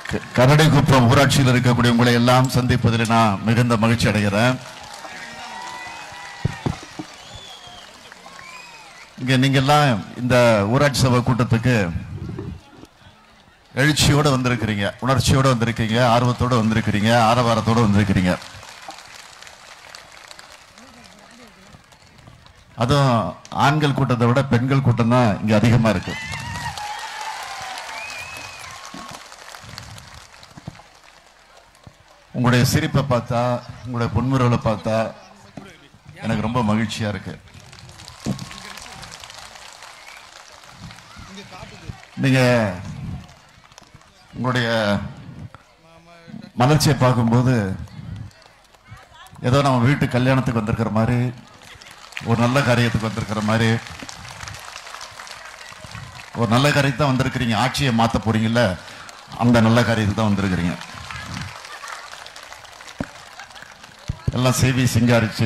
க- கரடிக்குப்பம் ஊராட்சியில் இருக்கக்கூடிய உங்களை எல்லாம் சந்திப்பதில் நான் மிகுந்த மகிழ்ச்சி அடைகிறேன் இங்க நீங்க எல்லாம் இந்த ஊராட்சி சபை கூட்டத்துக்கு எழுச்சியோட வந்திருக்கிறீங்க உணர்ச்சியோட வந்திருக்கீங்க ஆர்வத்தோட வந்திருக்கிறீங்க ஆரவாரத்தோட வந்திருக்கிறீங்க அதுவும் ஆண்கள் கூட்டத்தை விட பெண்கள் கூட்டம் தான் இங்க அதிகமா இருக்கு உங்களுடைய சிரிப்பை பார்த்தா உங்களுடைய பொன்முறவை பார்த்தா எனக்கு ரொம்ப மகிழ்ச்சியா இருக்கு நீங்க உங்களுடைய மலர்ச்சியை பார்க்கும்போது ஏதோ நம்ம வீட்டு கல்யாணத்துக்கு வந்திருக்கிற மாதிரி ஒரு நல்ல காரியத்துக்கு வந்திருக்கிற மாதிரி ஒரு நல்ல காரியத்துக்கு தான் வந்திருக்கிறீங்க ஆட்சியை மாத்த போறீங்கல்ல அந்த நல்ல காரியத்துக்கு தான் வந்திருக்கிறீங்க எல்லாம் செய்தி சிங்காரிச்சு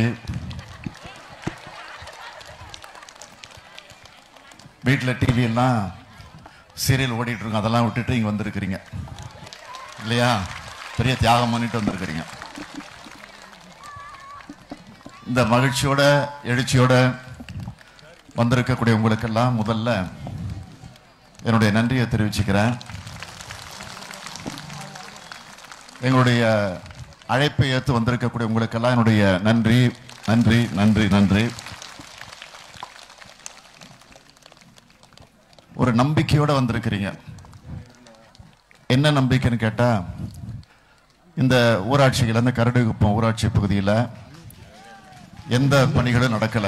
வீட்டில் டிவி எல்லாம் சீரியல் ஓடிட்டு இருக்கும் அதெல்லாம் விட்டுட்டு இங்க வந்திருக்கிறீங்க இல்லையா பெரிய தியாகம் பண்ணிட்டு வந்திருக்கிறீங்க இந்த மகிழ்ச்சியோட எழுச்சியோட வந்திருக்கக்கூடிய உங்களுக்கெல்லாம் முதல்ல என்னுடைய நன்றியை தெரிவிச்சுக்கிறேன் எங்களுடைய அழைப்பை ஏற்று வந்திருக்கக்கூடிய உங்களுக்கெல்லாம் என்னுடைய நன்றி நன்றி நன்றி நன்றி ஒரு நம்பிக்கையோட வந்திருக்கிறீங்க என்ன நம்பிக்கைன்னு கேட்டா இந்த ஊராட்சிகள் இந்த கரடுகுப்பம் ஊராட்சி பகுதியில் எந்த பணிகளும் நடக்கல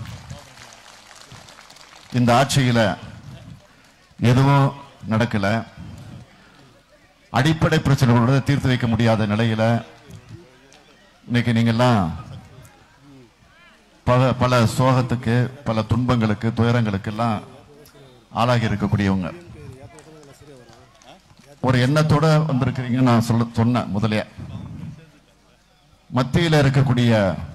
இந்த ஆட்சியில எதுவும் நடக்கல அடிப்படை பிரச்சனைகளோட தீர்த்து வைக்க முடியாத நிலையில இன்னைக்கு நீங்கெல்லாம் பல பல சோகத்துக்கு பல துன்பங்களுக்கு துயரங்களுக்கு எல்லாம் ஆளாகி இருக்கக்கூடியவங்க ஒரு எண்ணத்தோட வந்திருக்கிறீங்க நான் சொல்ல சொன்னேன் முதலே மத்தியில் இருக்கக்கூடிய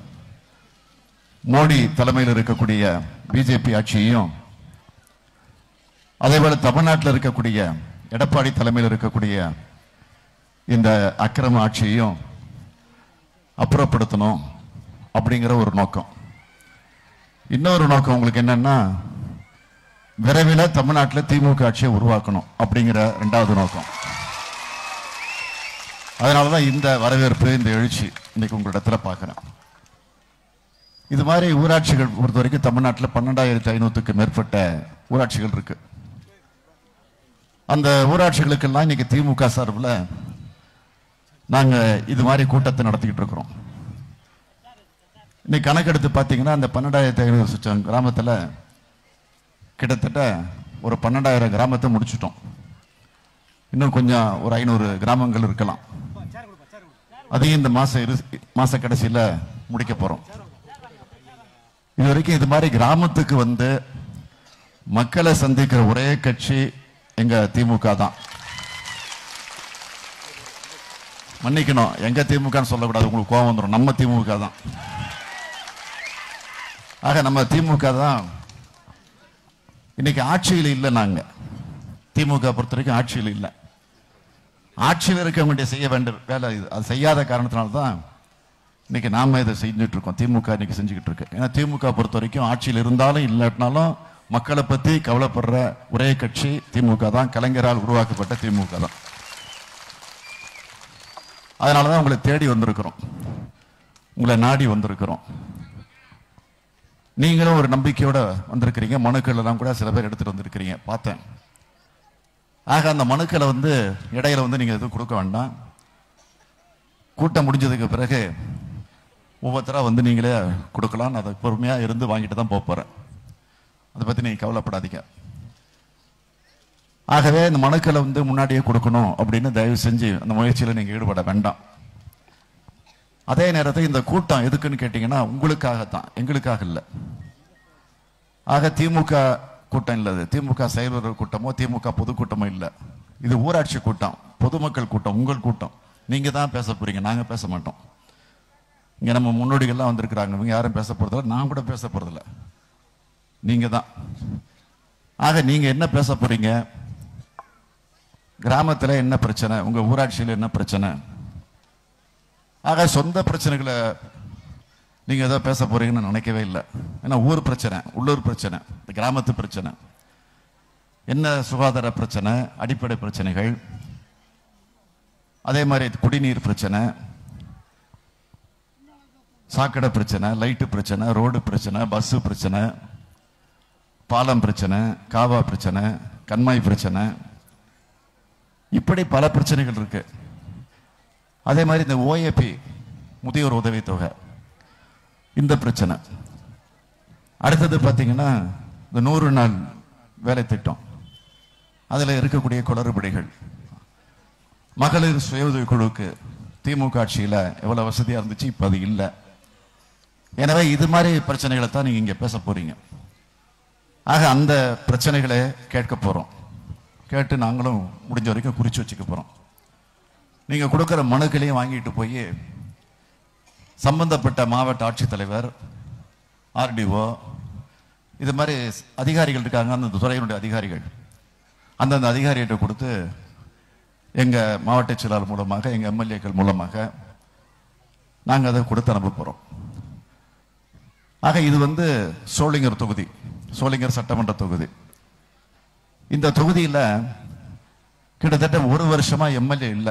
மோடி தலைமையில் இருக்கக்கூடிய பிஜேபி ஆட்சியையும் அதே போல தமிழ்நாட்டில் இருக்கக்கூடிய எடப்பாடி தலைமையில் இருக்கக்கூடிய இந்த அக்கிரம ஆட்சியையும் அப்புறப்படுத்தணும் அப்படிங்கிற ஒரு நோக்கம் இன்னொரு நோக்கம் உங்களுக்கு என்னன்னா விரைவில் தமிழ்நாட்டில் திமுக ஆட்சியை உருவாக்கணும் அப்படிங்கிற ரெண்டாவது நோக்கம் அதனால தான் இந்த வரவேற்பு இந்த எழுச்சி இன்னைக்கு உங்களிடத்துல பார்க்குறேன் இது மாதிரி ஊராட்சிகள் பொறுத்த வரைக்கும் தமிழ்நாட்டில் பன்னெண்டாயிரத்தி ஐநூற்றுக்கு மேற்பட்ட ஊராட்சிகள் இருக்கு அந்த ஊராட்சிகளுக்கெல்லாம் இன்னைக்கு திமுக சார்பில் நாங்க இது மாதிரி கூட்டத்தை நடத்திக்கிட்டு இருக்கிறோம் இன்னைக்கு கணக்கெடுத்து பார்த்தீங்கன்னா அந்த பன்னெண்டாயிரத்தி ஐநூறு சுற்றம் கிராமத்தில் கிட்டத்தட்ட ஒரு பன்னெண்டாயிரம் கிராமத்தை முடிச்சிட்டோம் இன்னும் கொஞ்சம் ஒரு ஐநூறு கிராமங்கள் இருக்கலாம் அதையும் இந்த மாச இரு மாச கடைசியில முடிக்க போறோம் இது வரைக்கும் இது மாதிரி கிராமத்துக்கு வந்து மக்களை சந்திக்கிற ஒரே கட்சி எங்க திமுக தான் மன்னிக்கணும் எங்க திமுகன்னு சொல்லக்கூடாது உங்களுக்கு கோபம் வந்துடும் நம்ம திமுக தான் ஆக நம்ம திமுக தான் இன்னைக்கு ஆட்சியில் இல்லை நாங்க திமுக பொறுத்த வரைக்கும் ஆட்சியில் இல்லை ஆட்சியில் இருக்கவங்களுடைய செய்ய வேண்டிய வேலை இது அது செய்யாத காரணத்தினால தான் இன்னைக்கு நாம இதை செஞ்சுட்டு இருக்கோம் திமுக இன்னைக்கு செஞ்சுக்கிட்டு இருக்கு ஏன்னா திமுக பொறுத்த வரைக்கும் ஆட்சியில் இருந்தாலும் இல்லாட்டினாலும் மக்களை பத்தி கவலைப்படுற ஒரே கட்சி திமுக தான் கலைஞரால் உருவாக்கப்பட்ட திமுக தான் அதனால தான் உங்களை தேடி வந்திருக்கிறோம் உங்களை நாடி வந்திருக்கிறோம் நீங்களும் ஒரு நம்பிக்கையோட வந்திருக்கிறீங்க மனுக்கள் எல்லாம் கூட சில பேர் எடுத்துட்டு வந்திருக்கிறீங்க பார்த்தேன் ஆக அந்த மனுக்களை வந்து இடையில வந்து நீங்க எதுவும் கொடுக்க வேண்டாம் கூட்டம் முடிஞ்சதுக்கு பிறகு ஒவ்வொருத்தரா வந்து நீங்களே கொடுக்கலாம் நான் அதை பொறுமையா இருந்து வாங்கிட்டு தான் போப் போறேன் அதை பத்தி நீங்க கவலைப்படாதீங்க ஆகவே இந்த மனுக்களை வந்து முன்னாடியே கொடுக்கணும் அப்படின்னு தயவு செஞ்சு அந்த முயற்சியில நீங்க ஈடுபட வேண்டாம் அதே நேரத்தில் இந்த கூட்டம் எதுக்குன்னு கேட்டீங்கன்னா உங்களுக்காகத்தான் எங்களுக்காக இல்லை ஆக திமுக கூட்டம் இல்லை இது. திமுக செயல்வர்கள் கூட்டமோ திமுக பொதுக்கூட்டமோ இல்லை இது ஊராட்சி கூட்டம் பொதுமக்கள் கூட்டம் உங்கள் கூட்டம் நீங்க தான் பேச போறீங்க நாங்க பேச மாட்டோம் இங்க நம்ம முன்னோடிகள்லாம் வந்திருக்கிறாங்க இவங்க யாரும் பேச போறதில்ல நான் கூட பேச போறதில்ல நீங்க தான் ஆக நீங்க என்ன பேச போறீங்க கிராமத்தில் என்ன பிரச்சனை உங்க ஊராட்சியில் என்ன பிரச்சனை ஆக சொந்த பிரச்சனைகளை நீங்க ஏதோ பேச போறீங்கன்னு நினைக்கவே இல்லை ஏன்னா ஊர் பிரச்சனை உள்ளூர் பிரச்சனை இந்த கிராமத்து பிரச்சனை என்ன சுகாதார பிரச்சனை அடிப்படை பிரச்சனைகள் அதே மாதிரி குடிநீர் பிரச்சனை சாக்கடை பிரச்சனை லைட்டு பிரச்சனை ரோடு பிரச்சனை பஸ் பிரச்சனை பாலம் பிரச்சனை காவா பிரச்சனை கண்மாய் பிரச்சனை இப்படி பல பிரச்சனைகள் இருக்கு அதே மாதிரி இந்த ஓஏபி முதியோர் உதவித்தொகை இந்த பிரச்சனை அடுத்தது பார்த்தீங்கன்னா இந்த நூறு நாள் வேலை திட்டம் அதில் இருக்கக்கூடிய குளறுபடிகள் மகளிர் சுய உதவி குழுவுக்கு திமுக ஆட்சியில் எவ்வளோ வசதியாக இருந்துச்சு இப்போ அது இல்லை எனவே இது மாதிரி பிரச்சனைகளை தான் நீங்கள் இங்கே பேச போறீங்க ஆக அந்த பிரச்சனைகளை கேட்க போகிறோம் கேட்டு நாங்களும் முடிஞ்ச வரைக்கும் குறித்து வச்சுக்க போகிறோம் நீங்கள் கொடுக்குற மனுக்களையும் வாங்கிட்டு போய் சம்பந்தப்பட்ட மாவட்ட ஆட்சித்தலைவர் ஆர்டிஓ இது மாதிரி அதிகாரிகள் இருக்காங்க அந்தந்த துறையினுடைய அதிகாரிகள் அந்தந்த அதிகாரிகிட்ட கொடுத்து எங்கள் மாவட்ட செயலாளர் மூலமாக எங்கள் எம்எல்ஏக்கள் மூலமாக நாங்கள் அதை கொடுத்து அனுப்ப போகிறோம் ஆக இது வந்து சோளிங்கர் தொகுதி சோளிங்கர் சட்டமன்ற தொகுதி இந்த தொகுதியில் கிட்டத்தட்ட ஒரு வருஷமா எம்எல்ஏ இல்லை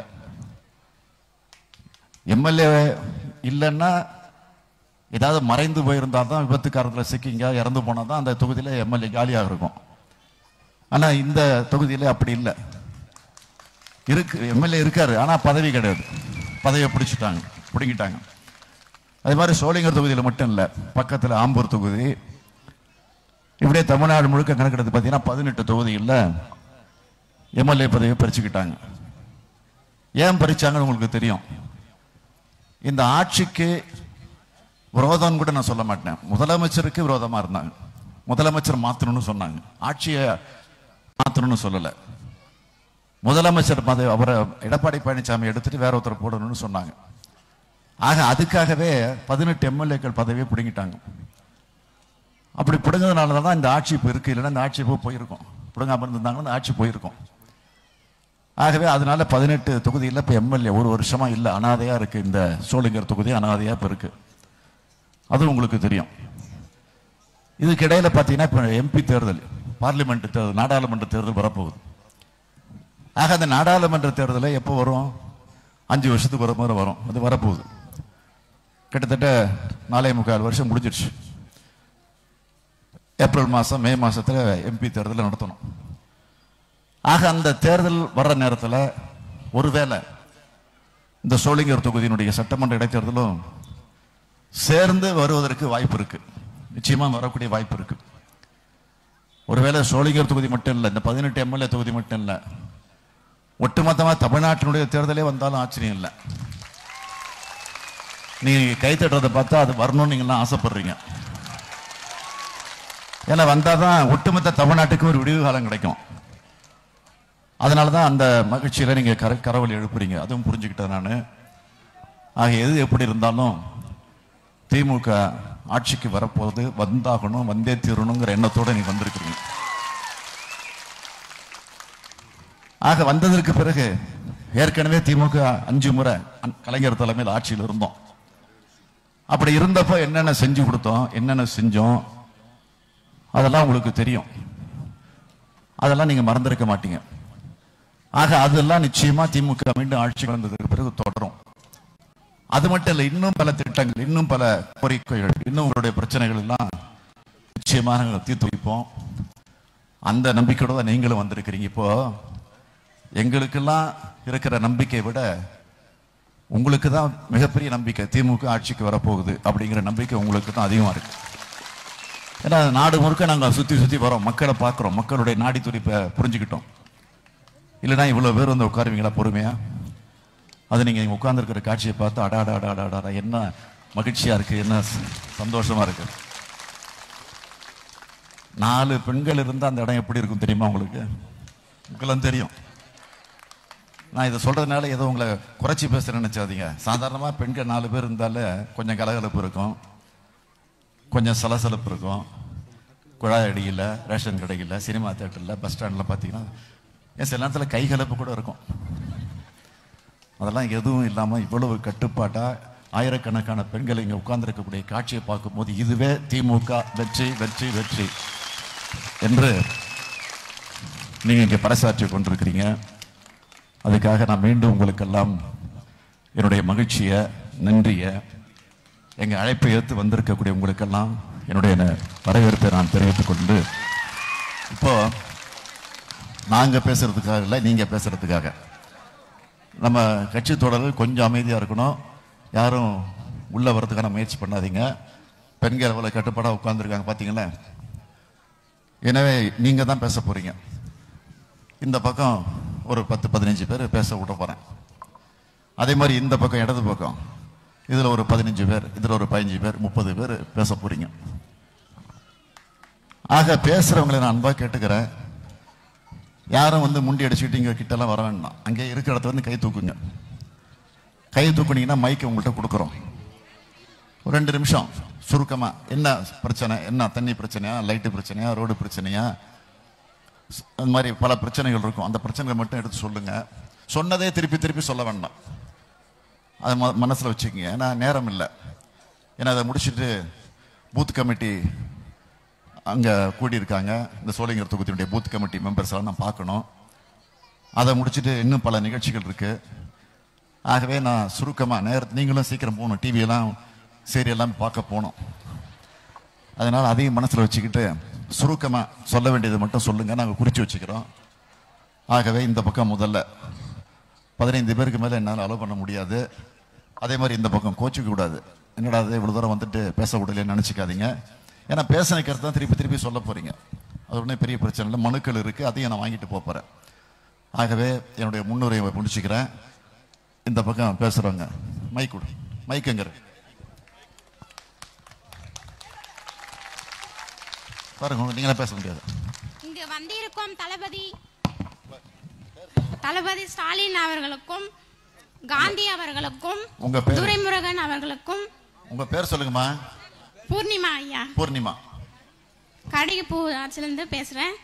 எம்எல்ஏ இல்லைன்னா ஏதாவது மறைந்து போயிருந்தா தான் விபத்து காரணத்தில் சிக்கிங்க இறந்து போனால் தான் அந்த தொகுதியில் எம்எல்ஏ காலியாக இருக்கும் ஆனால் இந்த தொகுதியில் அப்படி இல்லை இருக்கு எம்எல்ஏ இருக்காரு ஆனால் பதவி கிடையாது பதவியை பிடிச்சிட்டாங்க பிடுங்கிட்டாங்க அதே மாதிரி சோளிங்கர் தொகுதியில் மட்டும் இல்லை பக்கத்தில் ஆம்பூர் தொகுதி இப்படியே தமிழ்நாடு முழுக்க கணக்கெடுத்து பார்த்தீங்கன்னா பதினெட்டு தொகுதியில் எம்எல்ஏ பதவியை பறிச்சுக்கிட்டாங்க ஏன் பறிச்சாங்கன்னு உங்களுக்கு தெரியும் இந்த ஆட்சிக்கு விரோதம் கூட நான் சொல்ல மாட்டேன் முதலமைச்சருக்கு விரோதமா இருந்தாங்க முதலமைச்சர் மாத்தணும்னு சொன்னாங்க ஆட்சியை மாத்தணும்னு சொல்லல முதலமைச்சர் பதவி அவரை எடப்பாடி பழனிசாமி எடுத்துட்டு வேற ஒருத்தர் போடணும்னு சொன்னாங்க ஆக அதுக்காகவே பதினெட்டு எம்எல்ஏக்கள் பதவியை பிடுங்கிட்டாங்க அப்படி பிடுங்கிறதுனால தான் இந்த ஆட்சி இப்போ இருக்கு இல்லைன்னா இந்த ஆட்சி இப்போ போயிருக்கும் பிடுங்காம இருந்திருந்தாங்கன்னா இந்த ஆட்சி போயிருக்கும் ஆகவே அதனால பதினெட்டு தொகுதியில் இப்போ எம்எல்ஏ ஒரு வருஷமா இல்லை அனாதையா இருக்கு இந்த சோளிங்கர் தொகுதி அனாதையா இப்போ இருக்கு அது உங்களுக்கு தெரியும் இதுக்கு இடையில பார்த்தீங்கன்னா இப்போ எம்பி தேர்தல் பார்லிமெண்ட் தேர்தல் நாடாளுமன்ற தேர்தல் வரப்போகுது ஆக அந்த நாடாளுமன்ற தேர்தல் எப்போ வரும் அஞ்சு வருஷத்துக்கு ஒரு முறை வரும் அது வரப்போகுது கிட்டத்தட்ட நாலே முக்கால் வருஷம் முடிஞ்சிடுச்சு ஏப்ரல் மாதம் மே மாசத்துல எம்பி தேர்தல் நடத்தணும் ஆக அந்த தேர்தல் வர்ற நேரத்தில் ஒருவேளை இந்த சோளிங்கர் தொகுதியினுடைய சட்டமன்ற இடைத்தேர்தலும் சேர்ந்து வருவதற்கு வாய்ப்பு இருக்கு நிச்சயமா வரக்கூடிய வாய்ப்பு இருக்கு ஒருவேளை சோளிங்கர் தொகுதி மட்டும் இல்லை இந்த பதினெட்டு எம்எல்ஏ தொகுதி மட்டும் இல்லை ஒட்டுமொத்தமா தமிழ்நாட்டினுடைய தேர்தலே வந்தாலும் ஆச்சரியம் இல்லை நீங்க கை தட்டுறதை பார்த்தா அது வரணும்னு நீங்களாம் ஆசைப்படுறீங்க ஏன்னா வந்தாதான் ஒட்டுமொத்த தமிழ்நாட்டுக்கு ஒரு விடிவு காலம் கிடைக்கும் அதனால தான் அந்த மகிழ்ச்சியில நீங்க கர கரவல் எழுப்புறீங்க அதுவும் புரிஞ்சுக்கிட்டேன் நான் ஆக எது எப்படி இருந்தாலும் திமுக ஆட்சிக்கு வரப்போகுது வந்தாகணும் வந்தே தீரணுங்கிற எண்ணத்தோட நீ வந்திருக்கிறீங்க ஆக வந்ததற்கு பிறகு ஏற்கனவே திமுக அஞ்சு முறை அன்- கலைஞர் தலைமையில் ஆட்சியில் இருந்தோம் அப்படி இருந்தப்போ என்னென்ன செஞ்சு கொடுத்தோம் என்னென்ன செஞ்சோம் அதெல்லாம் உங்களுக்கு தெரியும் அதெல்லாம் நீங்க மறந்திருக்க மாட்டீங்க ஆக அதெல்லாம் நிச்சயமா திமுக மீண்டும் ஆட்சி வந்ததுக்கு பிறகு தொடரும் அது மட்டும் இல்லை இன்னும் பல திட்டங்கள் இன்னும் பல கோரிக்கைகள் இன்னும் உங்களுடைய பிரச்சனைகள் எல்லாம் நிச்சயமாக நாங்கள் தீர்த்து வைப்போம் அந்த நம்பிக்கையோட தான் நீங்களும் வந்திருக்கிறீங்க இப்போ எங்களுக்கெல்லாம் இருக்கிற நம்பிக்கையை விட உங்களுக்கு தான் மிகப்பெரிய நம்பிக்கை திமுக ஆட்சிக்கு வரப்போகுது அப்படிங்கிற நம்பிக்கை உங்களுக்கு தான் அதிகமா இருக்கு ஏன்னா நாடு முழுக்க நாங்கள் சுத்தி சுத்தி வரோம் மக்களை பார்க்குறோம் மக்களுடைய நாடி துடிப்பை புரிஞ்சுக்கிட்டோம் இல்லைன்னா இவ்வளவு பேர் வந்து உட்காருவீங்களா பொறுமையா அது நீங்க இங்க உட்கார்ந்திருக்கிற காட்சியை பார்த்து அடா அடா அடா அடா, அடா என்ன மகிழ்ச்சியா இருக்கு என்ன ச- சந்தோஷமா இருக்கு நாலு பெண்கள் இருந்தா அந்த இடம் எப்படி இருக்கும் தெரியுமா உங்களுக்கு உங்களும் தெரியும் நான் இதை சொல்றதுனால ஏதோ உங்களை குறைச்சி பேசுறேன்னு நினைச்சாதீங்க சாதாரணமா பெண்கள் நாலு பேர் இருந்தாலே கொஞ்சம் கலகலப்பு இருக்கும் கொஞ்சம் சலசலப்பு இருக்கும் குழாய் அடியில் ரேஷன் கடையில் சினிமா தேட்டரில் பஸ் ஸ்டாண்டில் பார்த்தீங்கன்னா ஏன் சில நேரத்தில் கைகலப்பு கூட இருக்கும் அதெல்லாம் எதுவும் இல்லாமல் இவ்வளவு கட்டுப்பாட்டா ஆயிரக்கணக்கான பெண்கள் இங்கே உட்கார்ந்திருக்கக்கூடிய காட்சியை பார்க்கும்போது இதுவே திமுக வெற்றி வெற்றி வெற்றி என்று நீங்க இங்கே பறைசாற்றி கொண்டிருக்கிறீங்க அதுக்காக நான் மீண்டும் உங்களுக்கெல்லாம் என்னுடைய மகிழ்ச்சியை நன்றியை எங்க அழைப்பை ஏற்று வந்திருக்கக்கூடிய உங்களுக்கெல்லாம் என்னுடைய ந- வரவேற்பை நான் தெரிவித்துக் கொண்டு இப்போ நாங்க பேசுறதுக்காக இல்லை நீங்க பேசுறதுக்காக நம்ம கட்சி தொடர்கள் கொஞ்சம் அமைதியா இருக்கணும் யாரும் உள்ள வர்றதுக்கான முயற்சி பண்ணாதீங்க பெண்கள் எவ்வளவு கட்டுப்பாடா உட்கார்ந்துருக்காங்க பாத்தீங்களா எனவே நீங்க தான் பேச போறீங்க இந்த பக்கம் ஒரு பத்து பதினஞ்சு பேர் பேச விட போறேன் அதே மாதிரி இந்த பக்கம் இடது பக்கம் இதுல ஒரு பதினஞ்சு பேர் இதுல ஒரு பதினஞ்சு பேர் முப்பது பேர் பேச போறீங்க ஆக பேசுறவங்களை நான் அன்பா கேட்டுக்கிறேன் யாரும் வந்து முண்டி அடிச்சுட்டு இங்க கிட்டலாம் வர வேண்டாம் அங்கே இருக்கிற இடத்துல வந்து கை தூக்குங்க கை தூக்குனீங்கன்னா மைக்கை உங்கள்கிட்ட கொடுக்குறோம் ஒரு ரெண்டு நிமிஷம் சுருக்கமா என்ன பிரச்சனை என்ன தண்ணி பிரச்சனையா லைட்டு பிரச்சனையா ரோடு பிரச்சனையா ஸ்- அந்த மாதிரி பல பிரச்சனைகள் இருக்கும் அந்த பிரச்சனைகளை மட்டும் எடுத்து சொல்லுங்க சொன்னதே திருப்பி திருப்பி சொல்ல வேண்டாம் அதை ம மனசில் வச்சுக்கோங்க ஏன்னா நேரம் இல்லை ஏன்னா அதை முடிச்சுட்டு பூத் கமிட்டி அங்கே கூடியிருக்காங்க இந்த சோழிங்கர் தொகுதியினுடைய பூத் கமிட்டி மெம்பர்ஸ் எல்லாம் நான் பார்க்கணும் அதை முடிச்சுட்டு இன்னும் பல நிகழ்ச்சிகள் இருக்கு ஆகவே நான் சுருக்கமாக நேர நீங்களும் சீக்கிரம் போகணும் டிவியெல்லாம் சீரியெல்லாம் பார்க்க போகணும் அதனால் அதையும் மனசில் வச்சுக்கிட்டு சுருக்கமாக சொல்ல வேண்டியதை மட்டும் சொல்லுங்க நாங்கள் குறித்து வச்சுக்கிறோம் ஆகவே இந்த பக்கம் முதல்ல பதினைந்து பேருக்கு மேலே என்னால் அலோவ் பண்ண முடியாது அதே மாதிரி இந்த பக்கம் கோச்சிக்க கூடாது என்னடா அது இவ்வளோ தூரம் வந்துட்டு பேச விடலைன்னு நினச்சிக்காதீங்க ஏன்னா பேசின கருத்து தான் திருப்பி திருப்பி சொல்ல போறீங்க அது ஒன்றும் பெரிய பிரச்சனை இல்லை மனுக்கள் இருக்குது அதையும் நான் வாங்கிட்டு போக போகிறேன் ஆகவே என்னுடைய முன்னுரையை முடிச்சுக்கிறேன் இந்த பக்கம் பேசுகிறவங்க மைக் கொடு மைக்குங்கிற பாருங்க நீங்களே பேச முடியாது இங்கு வந்திருக்கும் தளபதி தளபதி ஸ்டாலின் அவர்களுக்கும் காந்தி அவர்களுக்கும் உங்க பேரு? துரைமுருகன் அவர்களுக்கும் உங்க பேர் சொல்லுங்கம்மா பூர்ணிமா ஐயா பூர்ணிமா கடிகப்பூ ஆட்சியிலிருந்து பேசுறேன்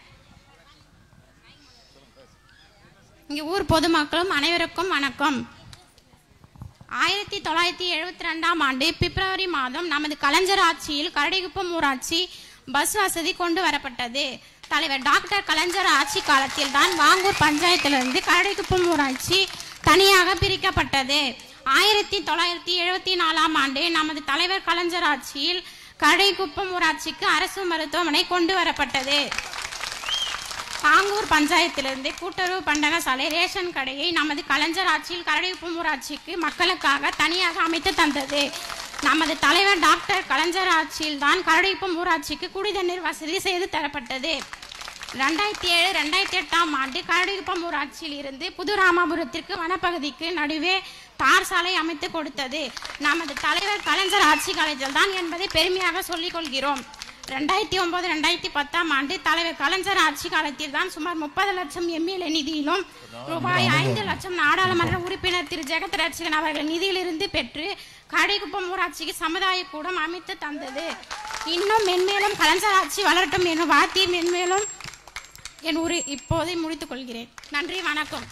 இங்க ஊர் பொதுமக்களும் அனைவருக்கும் வணக்கம் ஆயிரத்தி தொள்ளாயிரத்தி எழுபத்தி ரெண்டாம் ஆண்டு பிப்ரவரி மாதம் நமது கலைஞர் ஆட்சியில் கரடிகுப்பம் ஊராட்சி பஸ் வசதி கொண்டு வரப்பட்டது தலைவர் டாக்டர் கலைஞர் ஆட்சி காலத்தில் தான் வாங்கூர் பஞ்சாயத்திலிருந்து கரடிக்குப்பம் ஊராட்சி தனியாக பிரிக்கப்பட்டது ஆயிரத்தி தொள்ளாயிரத்தி எழுபத்தி நாலாம் ஆண்டு நமது தலைவர் கலைஞர் ஆட்சியில் கடைக்குப்பம் ஊராட்சிக்கு அரசு மருத்துவமனை கொண்டு வரப்பட்டது பாங்கூர் பஞ்சாயத்திலிருந்து கூட்டுறவு பண்டக சாலை ரேஷன் கடையை நமது கலைஞர் ஆட்சியில் கரடிக்குப்பம் ஊராட்சிக்கு மக்களுக்காக தனியாக அமைத்து தந்தது நமது தலைவர் டாக்டர் கலைஞர் ஆட்சியில் தான் கரடிக்குப்பம் ஊராட்சிக்கு குடிதண்ணீர் வசதி செய்து தரப்பட்டது ரெண்டாயிரத்தி ஏழு ரெண்டாயிரத்தி எட்டாம் ஆண்டு கரடிக்குப்பம் ஊராட்சியில் இருந்து புது ராமாபுரத்திற்கு வனப்பகுதிக்கு நடுவே தார் சாலை அமைத்து கொடுத்தது நமது தலைவர் கலைஞர் ஆட்சி காலத்தில் தான் என்பதை பெருமையாக சொல்லிக் கொள்கிறோம் ரெண்டாயிரத்தி ஒன்பது ரெண்டாயிரத்தி பத்தாம் ஆண்டு தலைவர் கலைஞர் ஆட்சி காலத்தில் தான் சுமார் முப்பது லட்சம் எம்எல்ஏ நிதியிலும் ரூபாய் ஐந்து லட்சம் நாடாளுமன்ற உறுப்பினர் திரு ஜெகத் ரட்சகன் அவர்கள் நிதியிலிருந்து பெற்று கடைக்குப்பம் ஊராட்சிக்கு சமுதாய கூடம் அமைத்து தந்தது இன்னும் மென்மேலும் கலைஞர் ஆட்சி வளரட்டும் எனும் வார்த்தையை மென்மேலும் என் உரை இப்போதை முடித்துக் கொள்கிறேன் நன்றி வணக்கம்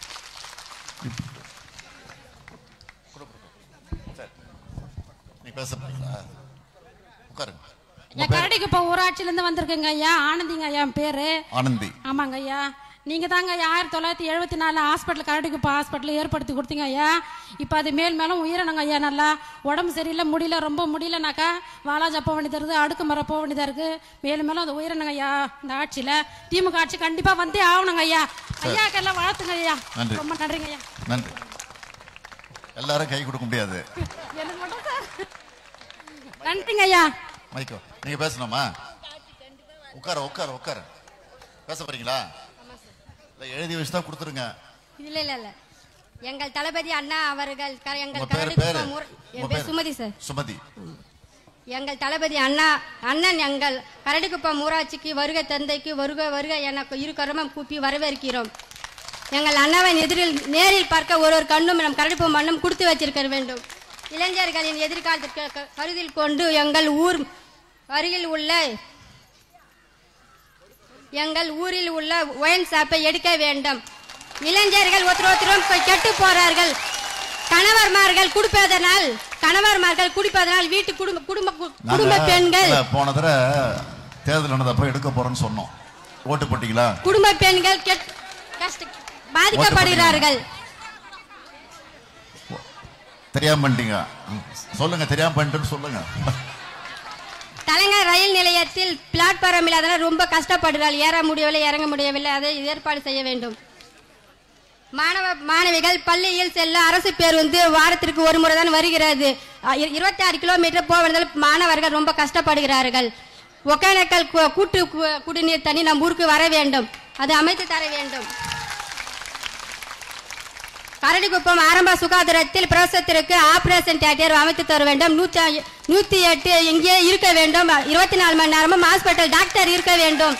நீ பேச போறீங்களா உட்காருங்க உங்க என் பேர் கரடிக்கு இப்போ ஊராட்சியிலேருந்து வந்திருக்கேங்க ஐயா ஆனந்திங்க ஐயா என் பேரு ஆனந்தி ஆமாங்க ஐயா நீங்க தாங்க ஐயா ஆயிரத்தி தொள்ளாயிரத்தி எழுபத்தி நாலு ஹாஸ்பிட்டல் கரடிக்குப்பா ஹாஸ்பிட்டல் ஏற்படுத்தி கொடுத்தீங்க ஐயா இப்போ அது மேல் மேலும் உயிரினங்க ஐயா நல்லா உடம்பு சரியில்லை முடியல ரொம்ப முடியலனாக்கா வாலாஜா போக வேண்டியதா இருக்குது அடுக்கு மரம் போக வேண்டியதா இருக்கு மேலும் மேலும் அது உயிரினங்க ஐயா இந்த ஆட்சியில திமுக ஆட்சி கண்டிப்பா வந்தே ஆகணுங்க ஐயா ஐயாக்கெல்லாம் வாழ்த்துங்க ஐயா நன்றி. ரொம்ப நன்றிங்க ஐயா நன்றி எல்லாரும் கை கொடுக்க முடியாது எனக்கு மட்டும் சார் நன்றிங்க ஐயா மைக்கோ நீங்க பேசணுமா உட்கார உட்கார உட்கார பேச போறீங்களா இல்ல எழுதி வச்சு தான் கொடுத்துருங்க இல்ல இல்ல இல்ல எங்கள் தளபதி அண்ணா அவர்கள் க- உங்க எங்கள் பேர் பேரு கரடிக்குப்பம் ஊர்- உங்க என் பேர் பேரு? சுமதி சார் சுமதி எங்கள் தளபதி அண்ணா அண்ணன் எங்கள் கரடிக்குப்பம் ஊராட்சிக்கு வருகை தந்தைக்கு வருக வருக எனக்கு இரு கரமும் கூப்பி வரவேற்கிறோம் எங்கள் அண்ணாவை எதிரில் நேரில் பார்க்க ஒரு ஒரு கண்ணும் நம் கரடிப்பு மண்ணும் கொடுத்து வச்சிருக்க வேண்டும் இளைஞர்களின் எதிர்காலத்திற்கு க- கருத்தில் கொண்டு எங்கள் ஊர் அருகில் உள்ள எங்கள் ஊரில் உள்ள ஒயின் ஷாப்பை எடுக்க வேண்டும் இளைஞர்கள் ஒருத்தர் ஒருத்தரும் போய் கெட்டு போறார்கள் கணவர்மார்கள் குடிப்பதனால் கணவர்மார்கள் குடிப்பதனால் வீட்டு குடும்ப குடும்ப குடும்ப நாங்க பெண்கள் இல்ல, போன தடவை தேர்தல் நடந்தப்ப எடுக்க போறோம்னு சொன்னோம் ஓட்டு போட்டீங்களா குடும்ப பெண்கள் கெட்- கஷ்ட பாதிக்கப்படுகிறார்கள் தெரியாம பண்ணிட்டீங்க ம். சொல்லுங்க தெரியாம பண்ணிட்டுன்னு சொல்லுங்க தலைங்க ரயில் நிலையத்தில் பிளாட்பாரம் இல்லாதனால் ரொம்ப கஷ்டப்படுகிறார்கள் ஏற முடியவில்லை இறங்க முடியவில்லை அதை ஏற்பாடு செய்ய வேண்டும் மாணவ மாணவிகள் பள்ளியில் செல்ல அரசு பேருந்து வாரத்திற்கு ஒரு முறை தான் வருகிறது இருபத்தி ஆறு கிலோமீட்டர் போவதால் மாணவர்கள் ரொம்ப கஷ்டப்படுகிறார்கள் ஒகேனக்கல் கு- கூட்டு கு- குடிநீர் தண்ணி நம் ஊருக்கு வர வேண்டும் அது அமைத்து தர வேண்டும் கரடிக்குப்பம் ஆரம்ப சுகாதாரத்தில் பிரசவத்திற்கு ஆபரேஷன் தியேட்டர் அமைத்து தர வேண்டும் நூற்றி ஐ- நூத்தி எட்டு இங்கே இருக்க வேண்டும் இருபத்தி நாலு மணி நேரமும் ஹாஸ்பிட்டல் டாக்டர் இருக்க வேண்டும்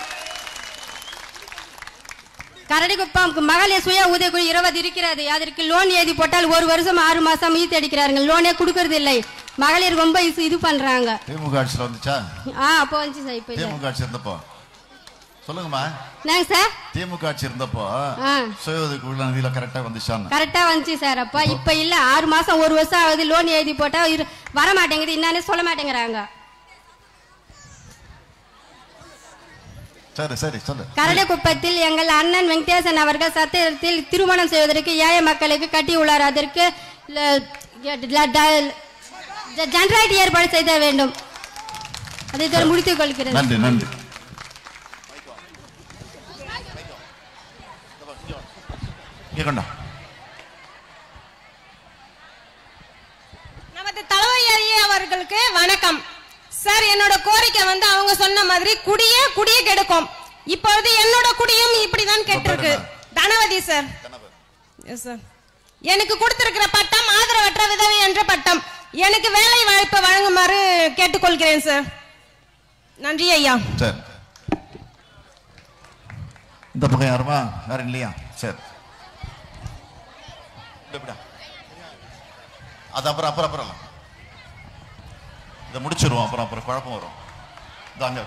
கரடிக்குப்பம் மகளிர் சுய உதவிக்குழு இருபது இருக்கிறது அதற்கு லோன் எழுதி போட்டால் ஒரு வருஷம் ஆறு மாசம் ஈத்து அடிக்கிறார்கள் லோனே கொடுக்கறது இல்லை மகளிர் ரொம்ப இது- இது பண்றாங்க திமுக ஆட்சியில் வந்துச்சா ஆ அப்போ வந்துச்சு சார் இப்போ இல்லை திமுக ஆட்சி இருந்தப்போ சொல்லுங்கம்மா என்னங்க சார் திமுக ஆட்சி இருந்தப்போ ஆ சுய உதவிக்குழு நிதியில கரெக்டா வந்துச்சான்னு கரெக்டா வந்துச்சு சார் அப்ப இப்ப இல்ல ஆறு மாசம் ஒரு வருஷம் ஆகுது லோன் எழுதி போட்டா இரு- வர மாட்டேங்குது என்னன்னு சொல்ல மாட்டேங்கிறாங்க சரி சரி சொல்லு கரடிக்குப்பத்தில் எங்கள் அண்ணன் வெங்கடேசன் அவர்கள் சத்திரத்தில் திருமணம் செய்வதற்கு ஏழை மக்களுக்கு கட்டியுள்ளார் அதற்கு ஜெனரேட் ஏற்பாடு செய்த வேண்டும் அதை இதோடு முடித்துக் கொள்கிறேன் நன்றி நன்றி இங்க கொண்டா நமது தலைமை ஐயா அவர்களுக்கு வணக்கம் சார் என்னோட கோரிக்கை வந்து அவங்க சொன்ன மாதிரி குடியே குடியே கெடுக்கும் இப்பொழுது என்னோட குடியும் இப்படிதான் கெட்டிருக்கு என்ன? தனவதி சார் எஸ் சார் எனக்கு கொடுத்திருக்கிற பட்டம் ஆதரவற்ற விதவை என்ற பட்டம் எனக்கு வேலை வாய்ப்பு வழங்குமாறு கேட்டுக்கொள்கிறேன் சார் நன்றி ஐயா சரி இந்த பக்கம் யாருமா யாரும் இல்லையா சரி இப்படி, இப்படியா. அது அப்புறம் அப்புறம் அப்புறம் இதை முடிச்சிருவோம் அப்புறம் அப்புறம் குழப்பம் வரும் தாங்க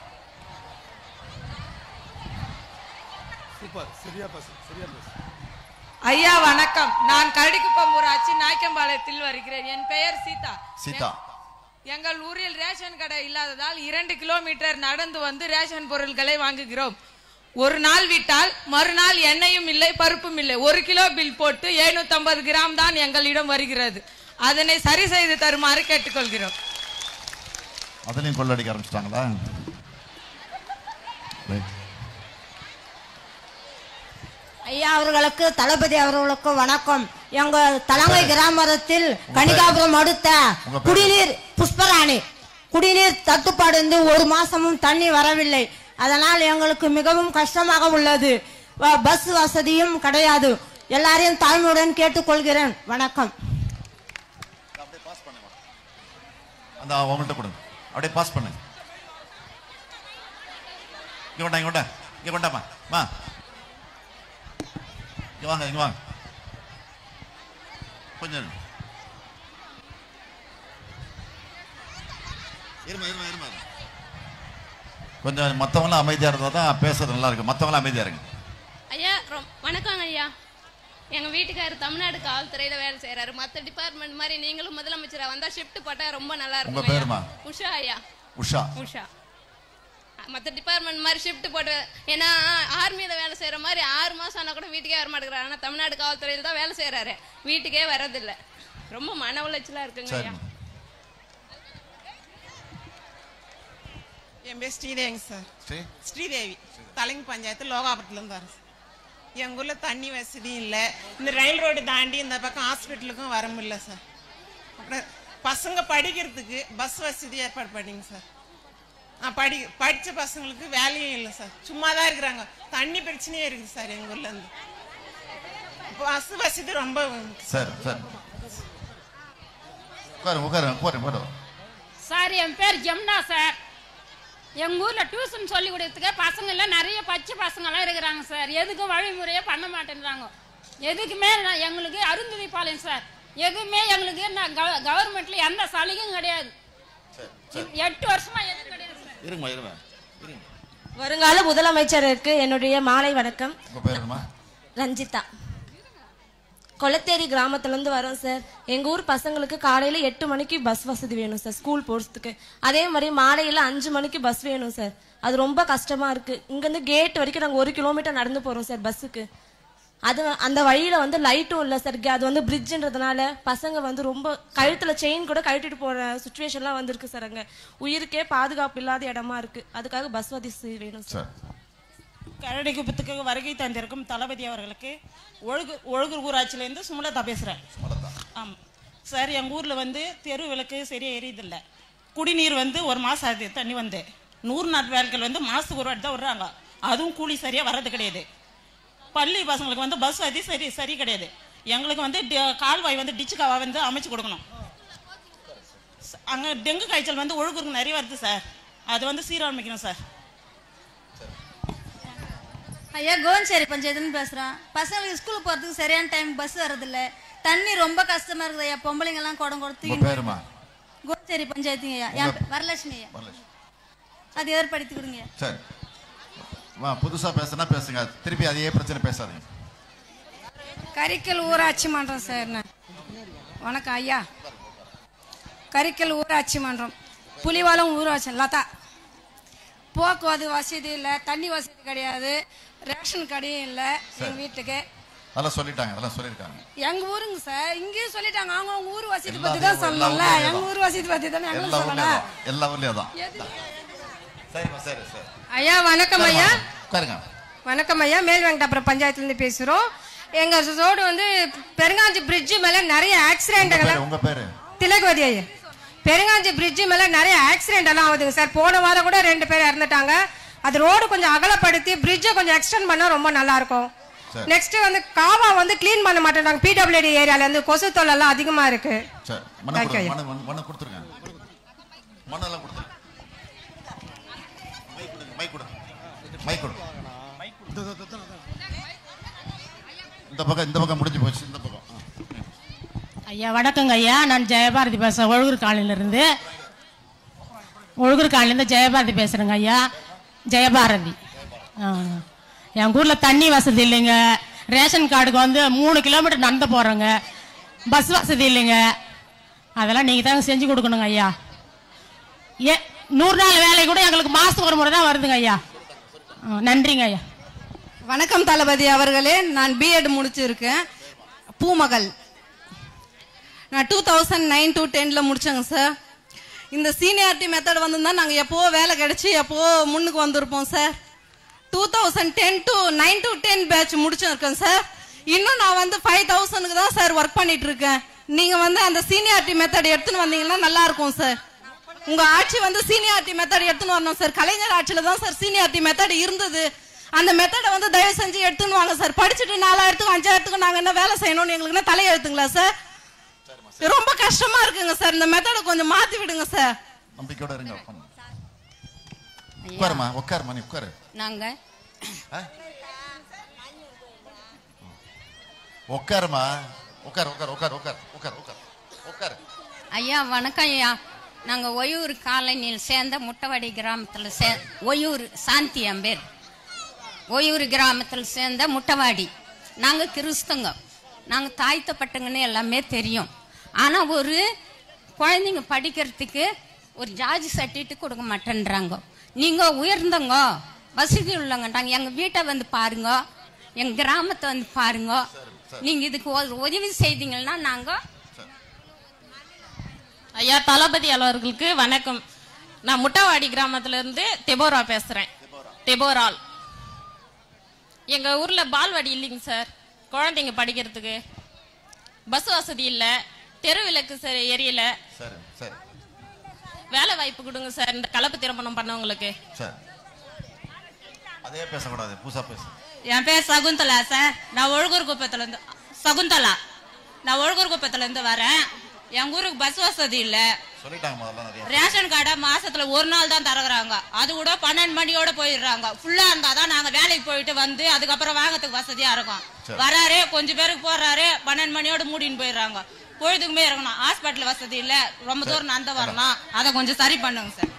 ஐயா வணக்கம் நான் கரடிக்குப்பம் ஊராட்சி நாய்க்கம்பாளையத்தில் வருகிறேன் என் பெயர் சீதா சீதா எங்கள் ஊரில் ரேஷன் கடை இல்லாததால் இரண்டு கிலோமீட்டர் நடந்து வந்து ரேஷன் பொருட்களை வாங்குகிறோம் ஒரு நாள் விட்டால் மறுநாள் எண்ணெயும் இல்லை பருப்பும் இல்லை ஒரு கிலோ பில் போட்டு 750 கிராம் தான் எங்களிடம் வருகிறது அதனை சரி செய்து தருமாறு கேட்டுக்கொள்கிறோம் அதுலயும் கொள்ளடிக்க ஆரம்பிச்சிட்டாங்களா Right. ஐயா அவர்களுக்கு தளபதி அவர்களுக்கு வணக்கம் எங்க தலங்கை கிராமத்தில் கணிகாபுரம் அடுத்த உங்க பேரு? குடிநீர் புஷ்பராணி குடிநீர் தட்டுப்பாடு இருந்து ஒரு மாசமும் தண்ணி வரவில்லை அதனால் எங்களுக்கு மிகவும் கஷ்டமாக உள்ளது வ- பஸ் வசதியும் கிடையாது எல்லாரையும் தாழ்மையுடன் கேட்டுக்கொள்கிறேன் வணக்கம் அந்த அவங்கள்ட்ட கொடுங்க அப்படியே பாஸ் பண்ணுங்க இங்க கொண்டா இங்க கொண்டா இங்க கொண்டாமா மா இங்க வாங்க இங்க வாங்க கொஞ்சம் இருங்க. இருமா இருமா இருமா இருமா. கொஞ்சம் மத்தவங்களாம் அமைதியா இருந்தா தான் பேசுறது நல்லா இருக்கு மத்தவங்களாம் அமைதியா இருங்க ஐயா ரொம்- வணக்கங்க ஐயா எங்க வீட்டுக்காரர் தமிழ்நாடு காவல்துறையில வேலை செய்யறாரு மத்த டிபார்ட்மெண்ட் மாதிரி நீங்களும் முதலமைச்சரா வந்தா ஷிஃப்ட் போட்டா ரொம்ப நல்லா உங்க இருக்கும் பேருமா? ஐயா. உஷா ஐயா உஷா உஷா மத்த டிபார்ட்மெண்ட் மாதிரி ஷிஃப்ட் போட்டு ஏன்னா ஆர்மியில வேலை செய்யற மாதிரி ஆறு மாசம் ஆனா கூட வீட்டுக்கே வர மாட்டேங்கிறாரு ஆனா தமிழ்நாடு காவல்துறையில தான் வேலை செய்யறாரு வீட்டுக்கே வர்றதில்ல ரொம்ப மன உளைச்சலா இருக்குங்க ஐயா சரிம்மா என் பேர் ஸ்ரீதேவிங்க சார் சரி ஸ்ரீதேவி தலைங்க பஞ்சாயத்து லோகாபுரத்துலேருந்து வரேன் சார் எங்கள் ஊரில் தண்ணி வசதியும் இல்லை இந்த ரயில் ரோடு தாண்டி இந்த பக்கம் ஹாஸ்பிட்டலுக்கும் வர முடியல சார் அப்புறம் பசங்க படிக்கிறதுக்கு பஸ் வசதி ஏற்பாடு பண்ணிங்க சார் ஆ படி படித்த பசங்களுக்கு வேலையும் இல்லை சார் சும்மா தான் இருக்கிறாங்க தண்ணி பிரச்சனையே இருக்குது சார் எங்கள் ஊர்லேருந்து பஸ் வசதி ரொம்ப சரி சரி உட்காருங்க உட்காருங்க உட்காருங்க உட்காருங்க சார் என் பேர் ஜெம்னா சார் எங்க ஊர்ல டியூஷன் சொல்லி கொடுத்ததுக்கு பசங்க எல்லாம் நிறைய பச்சை பசங்க எல்லாம் இருக்கிறாங்க சார் எதுக்கும் வழிமுறையே பண்ண மாட்டேன்றாங்க எதுக்குமே நான் எங்களுக்கு அருந்ததி பாளையம் சார் எதுவுமே எங்களுக்கு நான் கவர்மெண்ட்ல எந்த சலுகையும் கிடையாது எட்டு வருஷமா எதுவும் கிடையாது சார் இருங்கம்மா இருங்க இருங்க வருங்கால முதலமைச்சருக்கு என்னுடைய மாலை வணக்கம் உங்க பேர் என்னம்மா ரஞ்சிதா கொளத்தேரி கிராமத்துலேருந்து வரோம் சார் எங்கள் ஊர் பசங்களுக்கு காலையில் எட்டு மணிக்கு பஸ் வசதி வேணும் சார் ஸ்கூல் போகிறதுக்கு அதே மாதிரி மாலையில் அஞ்சு மணிக்கு பஸ் வேணும் சார் அது ரொம்ப கஷ்டமாக இருக்குது இங்கேருந்து கேட் வரைக்கும் நாங்கள் ஒரு கிலோமீட்டர் நடந்து போகிறோம் சார் பஸ்ஸுக்கு அது அந்த வழியில் வந்து லைட்டும் இல்லை சார் அது வந்து பிரிட்ஜுன்றதுனால பசங்க வந்து ரொம்ப கழுத்தில் செயின் கூட கழட்டிட்டு போகிற சுச்சுவேஷன்லாம் வந்திருக்கு சார் அங்கே உயிருக்கே பாதுகாப்பு இல்லாத இடமா இருக்குது அதுக்காக பஸ் வசதி வேணும் சார் கரடிக்குப்பத்துக்கு வருகை தந்திருக்கும் தளபதி அவர்களுக்கு ஒழுகு ஒழுகூர் ஊராட்சியிலேருந்து சுமலதா பேசுகிறேன் ஆமாம் சார் எங்கள் ஊரில் வந்து தெரு விளக்கு சரியாக எரியுதில்ல குடிநீர் வந்து ஒரு மாதம் ஆகுது தண்ணி வந்து நூறு நாட்டு வேலைகள் வந்து மாதத்துக்கு ஒரு வாட்டி தான் விடுறாங்க அதுவும் கூலி சரியாக வர்றது கிடையாது பள்ளி பசங்களுக்கு வந்து பஸ் வசதி சரி சரி கிடையாது எங்களுக்கு வந்து டி- கால்வாய் வந்து டிச்சு காவா வந்து அமைச்சு கொடுக்கணும் அங்கே டெங்கு காய்ச்சல் வந்து ஒழுகுருக்கு நிறைய வருது சார் அது வந்து சீரமைக்கணும் சார் ஐயா கோன்சேரி பஞ்சாயத்துன்னு பேசுகிறேன் பசங்களுக்கு ஸ்கூலுக்கு போகிறதுக்கு சரியான டைம் பஸ் வரதில்ல தண்ணி ரொம்ப கஷ்டமா இருக்குது ஐயா பொம்பளைங்கெல்லாம் குடம் உங்க கொடுத்து பேருமா கோன்சேரி பஞ்சாயத்துங்க ஐயா என் பே- வரலட்சுமி ஐயா வரலட்சுமி. அது ஏற்படுத்தி கொடுங்க ஐயா. சரி வா புதுசா பேசுனா பேசுங்க திருப்பி அதே பிரச்சனை பேசாதீங்க கரிக்கல் ஊராட்சி மன்றம் சார் நான் வணக்கம் ஐயா கரிக்கல் ஊராட்சி மன்றம் புலிவாலம் ஊராட்சி லதா போக்குவரத்து வசதி இல்லை தண்ணி வசதி கிடையாது ரேஷன் கடையும் இல்லை எங்கள் வீட்டுக்கு அதெல்லாம் சொல்லிட்டாங்க அதெல்லாம் சொல்லியிருக்காங்க எங்க ஊருங்க சார் இங்கேயும் சொல்லிட்டாங்க அவங்க அவங்க ஊர் வசதி எல்லா பத்தி தான் ஊர்லயும் சொல்லணும்ல எல்லா எங்க ஊர் வசதி பத்தி தானே எல்லா எங்களுக்கு ஊர்லயும் சொல்லலாம் அதான். எல்லா ஊர்லயும் அதான் சரிம்மா சரி சரி ஐயா வணக்கம் ஐயா உட்காருங்க வணக்கம் ஐயா மேல் வெங்கடாபுரம் பஞ்சாயத்துலேருந்து பேசுகிறோம் எங்கள் ரோடு வந்து பெருங்காஞ்சி பிரிட்ஜு மேலே நிறைய ஆக்சிடென்ட் உங்க எல்லாம் பேரு, உங்க பேரு திலகவதி ஐயா பெருங்காஞ்சி பிரிட்ஜு மேலே நிறைய ஆக்சிடென்ட் எல்லாம் ஆகுதுங்க சார் போன வாரம் கூட ரெண்டு பேர் இறந்துட்டாங்க அது ரோடு கொஞ்சம் அகலப்படுத்தி பிரிட்ஜை கொஞ்சம் எக்ஸ்டெண்ட் பண்ணால் ரொம்ப நல்லா இருக்கும் சரி. நெக்ஸ்ட் வந்து காவா வந்து க்ளீன் பண்ண மாட்டேங்கிறாங்க பிடபிள்யூடி ஏரியால இருந்து கொசு தொல்லை எல்லாம் அதிகமா இருக்கு சரி மண்ணு Thank you, கொடுங்க ஐயா. மண்ணு மண்ணு- மண்ணு கொடுத்துருங்க மண்ணெல்லாம் கொடுத்துருங்க மை கொடுங்க மை கொடுங்க இந்த பக்கம் இந்த பக்கம் முடிஞ்சு போச்சு இந்த பக்கம் ஆ. ஐயா வணக்கங்க ஐயா நான் ஜெயபாரதி பேசுகிறேன் ஒழுகூர் காலனிலேருந்து ஒழுகூர் காலனிலேருந்து ஜெயபாரதி பேசுகிறேங்க ஐயா ஜெயபாரதி ஆ. என் ஊரில் தண்ணி வசதி இல்லைங்க ரேஷன் கார்டுக்கு வந்து மூணு கிலோமீட்டர் நடந்து போகிறோங்க பஸ் வசதி இல்லைங்க அதெல்லாம் நீங்கள் தாங்க செஞ்சு கொடுக்கணுங்க ஐயா ஏ நூறு நாள் வேலை கூட எங்களுக்கு மாதத்துக்கு ஒரு முறை தான் வருதுங்க ஐயா ஆ, நன்றிங்க ஐயா வணக்கம் தளபதி அவர்களே நான் பிஎட் முடிச்சிருக்கேன் பூமகள் நான் டூ தௌசண்ட் நைன் டு டென்னில் முடித்தேங்க சார் இந்த சீனியாரிட்டி மெத்தட் வந்திருந்தா நாங்கள் எப்போ வேலை கிடைச்சி எப்போ முன்னுக்கு வந்திருப்போம் sir two thousand ten to nine to ten batch முடிச்சிருக்கேன் சார் இன்னும் நான் வந்து ஃபைவ் தௌசண்ட்க்கு தான் சார் ஒர்க் பண்ணிட்டு இருக்கேன் நீங்கள் வந்து அந்த சீனியாரிட்டி மெத்தட் எடுத்துன்னு வந்தீங்கன்னா நல்லா இருக்கும் சார் உங்க ஆட்சி வந்து சீனியாரிட்டி மெத்தட் எடுத்துன்னு வரணும் சார் கலைஞர் ஆட்சியில தான் சார் சீனியாரிட்டி மெத்தட் இருந்தது அந்த மெத்தடை வந்து தயவு செஞ்சு எடுத்துன்னு வாங்க சார் படிச்சுட்டு நாலாயிரத்துக்கும் அஞ்சாயிரத்துக்கும் நாங்க என்ன வேலை செய்யணும்னு எங்களுக்கு என்ன தலையெழுத்துங்களா சார் ரொம்ப கஷ்டமா இருக்குங்க சார் இந்த மெத்தடை கொஞ்சம் மாத்தி விடுங்க சார் நம்பிக்கையோட இருங்க உட்காருங்க. உட்காருமா உட்காருமா நீ உட்காரு நாங்க ஆ? உட்காருமா உட்காரு உட்காரு உட்காரு உட்காரு உட்காரு உட்காரு உட்காரு ஐயா வணக்கம் ஐயா நாங்க ஒயூர் காலனியில் சேர்ந்த முட்டவாடி கிராமத்துல சே ஒயூர் சாந்தி என் பேர் ஒயூர் கிராமத்தில் சேர்ந்த முட்டவாடி நாங்க கிறிஸ்தவங்க நாங்க தாய்த்தப்பட்டங்கன்னு எல்லாமே தெரியும் ஆனா ஒரு குழந்தைங்க படிக்கிறதுக்கு ஒரு ஜாதி சர்டிஃபிகேட் கொடுக்க மாட்டேன்றாங்க நீங்க உயர்ந்தவங்க வசதி உள்ளவங்கன்றாங்க எங்க வீட்டை வந்து பாருங்க எங்க கிராமத்தை வந்து பாருங்க நீங்க இதுக்கு ஒரு உதவி செய்தீங்கன்னா நாங்க ஐயா தளபதி அவர்களுக்கு வணக்கம் நான் முட்டவாடி கிராமத்துல இருந்து தெபோரா பேசுறேன் தெபோரால் எங்க ஊர்ல பால்வாடி இல்லைங்க சார் குழந்தைங்க படிக்கிறதுக்கு பஸ் வசதி இல்ல தெரு விளக்கு சரி எரியல சரி சரி வேலை வாய்ப்பு கொடுங்க சார் இந்த கலப்பு திருமணம் பண்ணவங்களுக்கு சரி அதே பேசக்கூடாது புதுசா பேசு என் பேர் சகுந்தலா சார் நான் ஒழுகூர் குப்பத்துல இருந்து சகுந்தலா நான் ஒழுகூர் குப்பத்துல இருந்து வரேன் எங்க ஊருக்கு பஸ் வசதி இல்ல சொல்லிட்டாங்க முதல்ல நிறைய ரேஷன் கார்டை மாசத்துல ஒரு நாள் தான் தரகுறாங்க அது கூட பன்னெண்டு மணியோட போயிடுறாங்க ஃபுல்லா இருந்தாதான் நாங்க வேலைக்கு போயிட்டு வந்து அதுக்கப்புறம் வாங்கறதுக்கு வசதியா இருக்கும் சரி. வராரு கொஞ்சம் பேருக்கு போறாரு பன்னெண்டு மணியோட மூடின்னு போயிடுறாங்க பொழுதுக்குமே இருக்கணும் ஹாஸ்பிட்டல் வசதி இல்ல ரொம்ப தூரம் நடந்து வரணும் அதை கொஞ்சம் சரி பண்ணுங்க சார்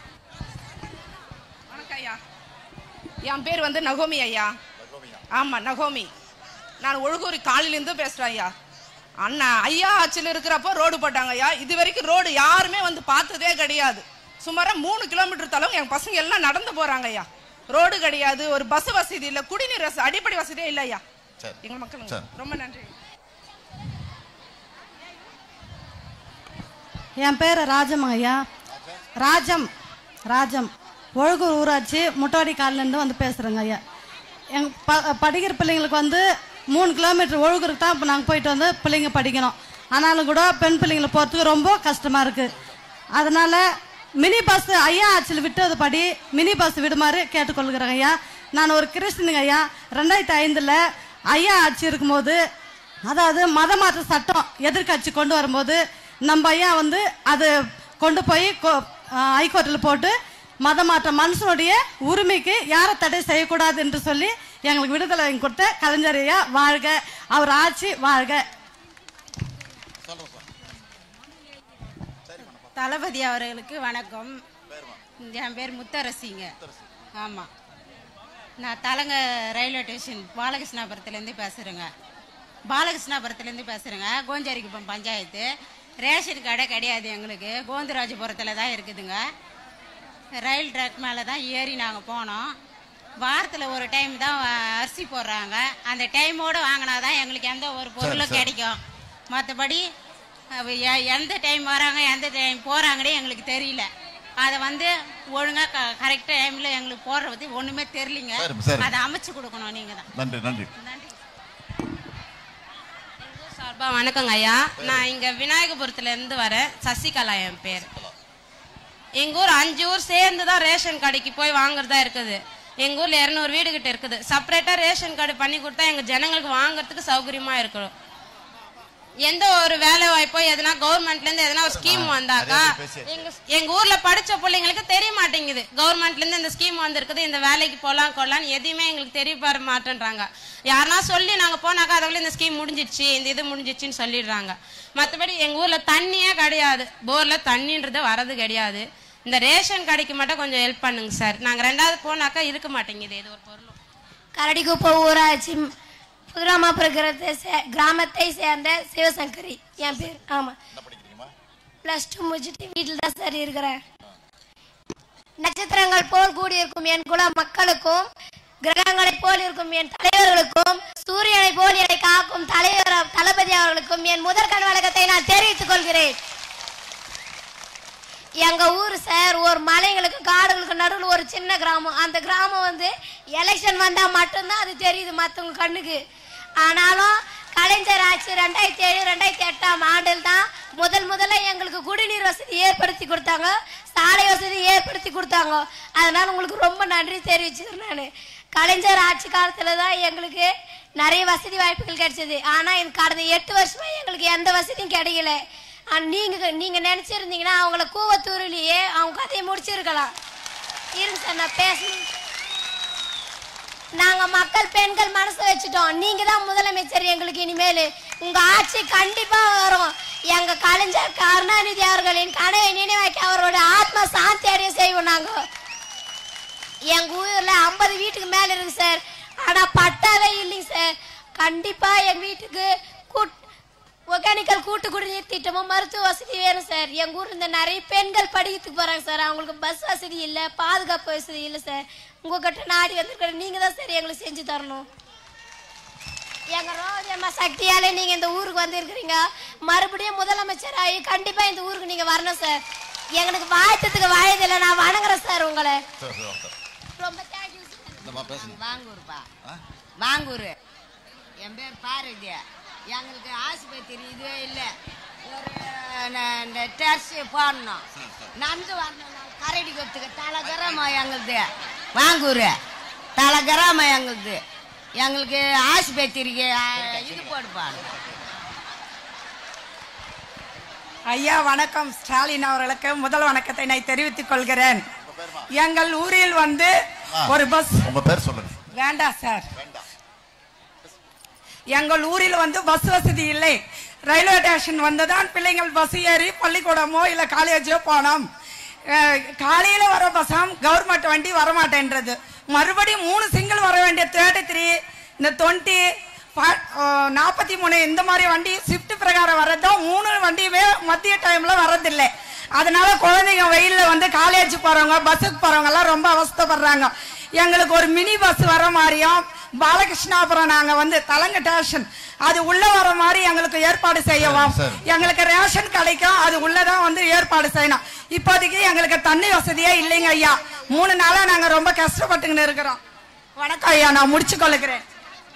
வணக்கம் ஐயா என் பேர் வந்து நகோமி ஐயா ஆமா நகோமி நான் ஒழுகூர் காலையிலேருந்து பேசுறேன் ஐயா அண்ணா ஐயா ஆட்சியில் இருக்கிறப்போ ரோடு போட்டாங்க ஐயா இது வரைக்கும் ரோடு யாருமே வந்து பார்த்ததே கிடையாது சுமாரா மூணு கிலோமீட்டர் தளவு என் பசங்க எல்லாம் நடந்து போறாங்க ஐயா ரோடு கிடையாது ஒரு பஸ் வசதி இல்ல குடிநீர் வசதி அடிப்படை வசதியே இல்ல ஐயா சரி. எங்க மக்களுங்க சரி. ரொம்ப நன்றி என் பேர் ராஜம் ஐயா ராஜம் ராஜம் ஒழுகூர் ஊராட்சி முட்டவாடி காலிலேருந்து வந்து பேசுகிறேங்க ஐயா எங் ப படிக்கிற பிள்ளைங்களுக்கு வந்து மூணு கிலோமீட்டர் ஒழுகுருக்கு தான் இப்போ நாங்கள் போயிட்டு வந்து பிள்ளைங்க படிக்கணும் ஆனாலும் கூட பெண் பிள்ளைங்களை போகிறதுக்கு ரொம்ப கஷ்டமாக இருக்குது அதனால் மினி பஸ் ஐயா ஆட்சியில் விட்டது படி மினி பஸ் விடுமாறு கேட்டுக்கொள்கிறேங்க ஐயா நான் ஒரு கிறிஸ்டினுங்க ஐயா ரெண்டாயிரத்தி ஐந்தில் ஐயா ஆட்சி இருக்கும்போது அதாவது மத மாற்ற சட்டம் எதிர்க்கட்சி கொண்டு வரும்போது நம்ம ஐயா வந்து அது கொண்டு போய் ஹைகோர்ட்டில் போட்டு மத மாற்ற மனுஷனுடைய உரிமைக்கு யாரை தடை செய்யக்கூடாது என்று சொல்லி எங்களுக்கு விடுதலை வாங்கி கொடுத்த கலைஞர் ஐயா வாழ்க அவர் ஆட்சி வாழ்க தளபதி அவர்களுக்கு வணக்கம் என் பேர் முத்தரசிங்க ஆமாம் நான் தலங்க ரயில்வே ஸ்டேஷன் பாலகிருஷ்ணாபுரத்துலேருந்து பேசுகிறேங்க பாலகிருஷ்ணாபுரத்துலேருந்து பேசுகிறேங்க கோஞ்சரிக்குப்பம் பஞ்சாயத்து ரேஷன் கடை கிடையாது எங்களுக்கு கோந்தராஜபுரத்தில் தான் இருக்குதுங்க ரயில் ட்ராக் மேலே தான் ஏறி நாங்கள் போனோம் வாரத்தில் ஒரு டைம் தான் அரிசி போடுறாங்க அந்த டைமோடு வாங்கினா தான் எங்களுக்கு எந்த ஒரு பொருளும் சரி. கிடைக்கும் மற்றபடி எந்த டைம் வராங்க எந்த டைம் போகிறாங்கன்னே எங்களுக்கு தெரியல அதை வந்து ஒழுங்காக கரெக்டாக டைமில் எங்களுக்கு போடுற பற்றி ஒன்றுமே தெரியலிங்க சரி, சரி. அதை அமைச்சு கொடுக்கணும் நீங்கள் தான் நன்றி நன்றி சார்பா வணக்கங்க ஐயா நான் இங்க விநாயகபுரத்துல இருந்து வரேன் சசிகலா என் பேர் எங்க ஊர் அஞ்சு ஊர் சேர்ந்து தான் ரேஷன் கடைக்கு போய் வாங்குறதா இருக்குது எங்க ஊர்ல இருநூறு வீடு கிட்ட இருக்குது செப்பரேட்டா ரேஷன் கார்டு பண்ணி கொடுத்தா எங்க ஜனங்களுக்கு வாங்குறதுக்கு சௌகரியமா இருக்கும் எந்த ஒரு வேலை வாய்ப்போ எதனா கவர்மெண்ட்ல இருந்து எதனா ஒரு ஸ்கீம் வந்தாக்கா எங்க எங்க ஊர்ல படிச்ச பிள்ளைங்களுக்கு தெரிய மாட்டேங்குது கவர்மெண்ட்ல இருந்து இந்த ஸ்கீம் வந்திருக்குது இந்த வேலைக்கு போலாம் கொள்ளலாம் எதையுமே எங்களுக்கு தெரிய பார மாட்டேன்றாங்க யாருனா சொல்லி நாங்க போனாக்கா அதுக்குள்ள இந்த ஸ்கீம் முடிஞ்சிடுச்சு இந்த இது முடிஞ்சிடுச்சுன்னு சொல்லிடுறாங்க மத்தபடி எங்க ஊர்ல தண்ணியே கிடையாது போர்ல தண்ணின்றது வரது கிடையாது இந்த ரேஷன் கடைக்கு மட்டும் கொஞ்சம் ஹெல்ப் பண்ணுங்க சார் நாங்க ரெண்டாவது போனாக்கா இருக்க மாட்டேங்குது இது ஒரு பொருள் கரடிக்குப்பம் ஊராட்சி கிராமப்புற கிராமத்தை சேர்ந்த சிவசங்கரி என் பேர் ஆமா பிளஸ் டூ முடிச்சுட்டு வீட்டில் தான் சார் இருக்கிறேன் நட்சத்திரங்கள் போல் கூடியிருக்கும் என் குல மக்களுக்கும் கிரகங்களைப் போல் இருக்கும் என் தலைவர்களுக்கும் சூரியனை போல் என்னை காக்கும் தலைவர் தளபதி அவர்களுக்கும் என் முதற்கண் வழக்கத்தை நான் தெரிவித்துக் கொள்கிறேன் எங்க ஊர் சார் ஒரு மலைங்களுக்கு காடுகளுக்கு நடுவில் ஒரு சின்ன கிராமம் அந்த கிராமம் வந்து எலெக்ஷன் வந்தா மட்டும்தான் அது தெரியுது மற்றவங்க கண்ணுக்கு ஆனாலும் கலைஞர் ஆட்சி ரெண்டாயிரத்தி ஏழு ரெண்டாயிரத்தி எட்டாம் ஆண்டில் தான் முதல் முதல்ல எங்களுக்கு குடிநீர் வசதி ஏற்படுத்தி கொடுத்தாங்க சாலை வசதி ஏற்படுத்தி கொடுத்தாங்க அதனால உங்களுக்கு ரொம்ப நன்றி தெரிவிச்சுக்கிறேன் நான் கலைஞர் ஆட்சி காலத்துல தான் எங்களுக்கு நிறைய வசதி வாய்ப்புகள் கிடைச்சது ஆனா இந்த கடந்த எட்டு வருஷமா எங்களுக்கு எந்த வசதியும் கிடைக்கல ஆனா நீங்க நீங்க நினைச்சிருந்தீங்கன்னா அவங்கள கூவத்தூரிலேயே அவங்க கதையை முடிச்சிருக்கலாம் இருங்க சார் நான் பேசணும் நாங்க மக்கள் பெண்கள் மனசு வச்சுட்டோம் நீங்க தான் முதலமைச்சர் எங்களுக்கு இனிமேல் உங்க ஆட்சி கண்டிப்பா வரும் எங்க கலைஞர் கருணாநிதி அவர்களின் கனவை நினைவாக்கி அவரோட ஆத்ம சாந்தி அடைய செய்வோம் நாங்க எங்க ஊர்ல ஐம்பது வீட்டுக்கு மேல இருக்கு சார் ஆனா பட்டாவே இல்லைங்க சார் கண்டிப்பா எங்க வீட்டுக்கு கூட் ஒகேனிக்கல் கூட்டு குடிநீர் திட்டமும் மருத்துவ வசதி வேணும் சார் எங்க ஊர்ல இந்த நிறைய பெண்கள் படிக்கிறதுக்கு போறாங்க சார் அவங்களுக்கு பஸ் வசதி இல்ல பாதுகாப்பு வசதி இல்ல சார் உங்ககிட்ட நாடி வந்திருக்கிற நீங்க தான் சார் எங்களுக்கு செஞ்சு தரணும் எங்க ரோதி அம்மா சக்தியால நீங்க இந்த ஊருக்கு வந்திருக்கிறீங்க மறுபடியும் முதலமைச்சர் ஆகி கண்டிப்பா இந்த ஊருக்கு நீங்க வரணும் சார் எங்களுக்கு வாழ்த்ததுக்கு வாயதில்லை நான் வணங்குறேன் சார் உங்களை ரொம்ப தேங்க்யூ வாங்கூர்ப்பா வாங்கூர் என் பேர் பாரதி எங்களுக்கு ஆஸ்பத்திரி இதுவே இல்லை ஒரு ந- இந்த டெஸ்ட் போடணும் நடந்து வரணும் நாங்கள் கரடி கொத்துக்கு தலை கிராமம் எங்களுது வாங்கூர் தலை கிராமம் எங்களுது எங்களுக்கு ஆஸ்பத்திரிக்கு ஆ, இது போடுப்பா ஐயா வணக்கம் ஸ்டாலின் அவர்களுக்கு முதல் வணக்கத்தை நான் தெரிவித்துக் கொள்கிறேன் எங்கள் ஊரில் வந்து ஒரு பஸ் உங்க பேர் சொல்லுங்க வேண்டாம் சார் எங்கள் ஊரில் வந்து பஸ் வசதி இல்லை ரயில்வே ஸ்டேஷன் வந்துதான் பிள்ளைங்கள் பஸ் ஏறி பள்ளிக்கூடமோ இல்லை காலேஜோ போனோம் அஹ், காலையில வர பஸ்ஸாம் கவர்மெண்ட் வண்டி வரமாட்டேன்றது மறுபடியும் மூணு சிங்கிள் வர வேண்டிய தேர்ட்டி த்ரீ இந்த டுவெண்ட்டி நாற்பத்தி மூணு இந்த மாதிரி வண்டி ஷிஃப்ட் பிரகாரம் வர்றதும் மூணு வண்டியுமே மத்திய டைம்ல வர்றதில்லை அதனால குழந்தைங்க வெயில்ல வந்து காலேஜ் போறவங்க பஸ்ஸுக்கு போறவங்க எல்லாம் ரொம்ப அவஸ்தைப்படுறாங்க எங்களுக்கு ஒரு மினி பஸ் வர மாதிரியும் பாலகிருஷ்ணாபுரம் நாங்க வந்து தலங்க ஸ்டேஷன் அது உள்ள வர மாதிரி எங்களுக்கு ஏற்பாடு செய்யவும் சரி. எங்களுக்கு ரேஷன் கிடைக்கும் அது உள்ளதான் வந்து ஏற்பாடு செய்யணும் இப்போதைக்கு எங்களுக்கு தண்ணி வசதியே இல்லைங்க ஐயா மூணு நாளா நாங்க ரொம்ப கஷ்டப்பட்டுக்கிட்டு இருக்கிறோம் வணக்கம் ஐயா நான் முடிச்சு கொள்ளுகிறேன்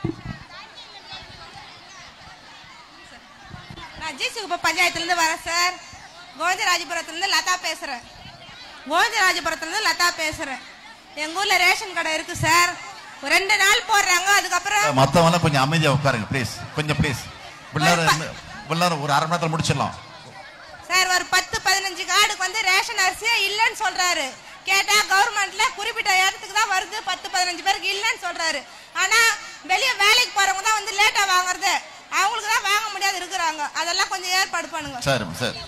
நான் ஜிசுகுப்ப பஞ்சாயத்துலேருந்து வரேன் சார் கோவிந்தராஜபுரத்துலேருந்து லதா பேசுகிறேன் கோவிந்தராஜபுரத்துலேருந்து லதா பேசுகிறேன் எங்கள் ஊரில் ரேஷன் கடை இருக்குது சார் ஒரு ரெண்டு நாள் போடுறாங்க அதுக்கப்புறம் மத்தவங்க கொஞ்சம் அமைதியா உட்காருங்க ப்ளீஸ் கொஞ்சம் ப்ளீஸ் பிள்ளையார பிள்ளையார ஒரு அரை மணி நேரத்துல முடிச்சிடலாம் சார் ஒரு பத்து பதினஞ்சு கார்டுக்கு வந்து ரேஷன் அரிசியே இல்லைன்னு சொல்றாரு கேட்டா கவர்மெண்ட்ல குறிப்பிட்ட இடத்துக்கு தான் வருது பத்து பதினஞ்சு பேருக்கு இல்லைன்னு சொல்றாரு ஆனா வெளியே வேலைக்கு போறவங்க தான் வந்து லேட்டா வாங்குறது அவங்களுக்கு தான் வாங்க முடியாது இருக்கிறாங்க அதெல்லாம் கொஞ்சம் ஏற்பாடு பண்ணுங்க சரி சரி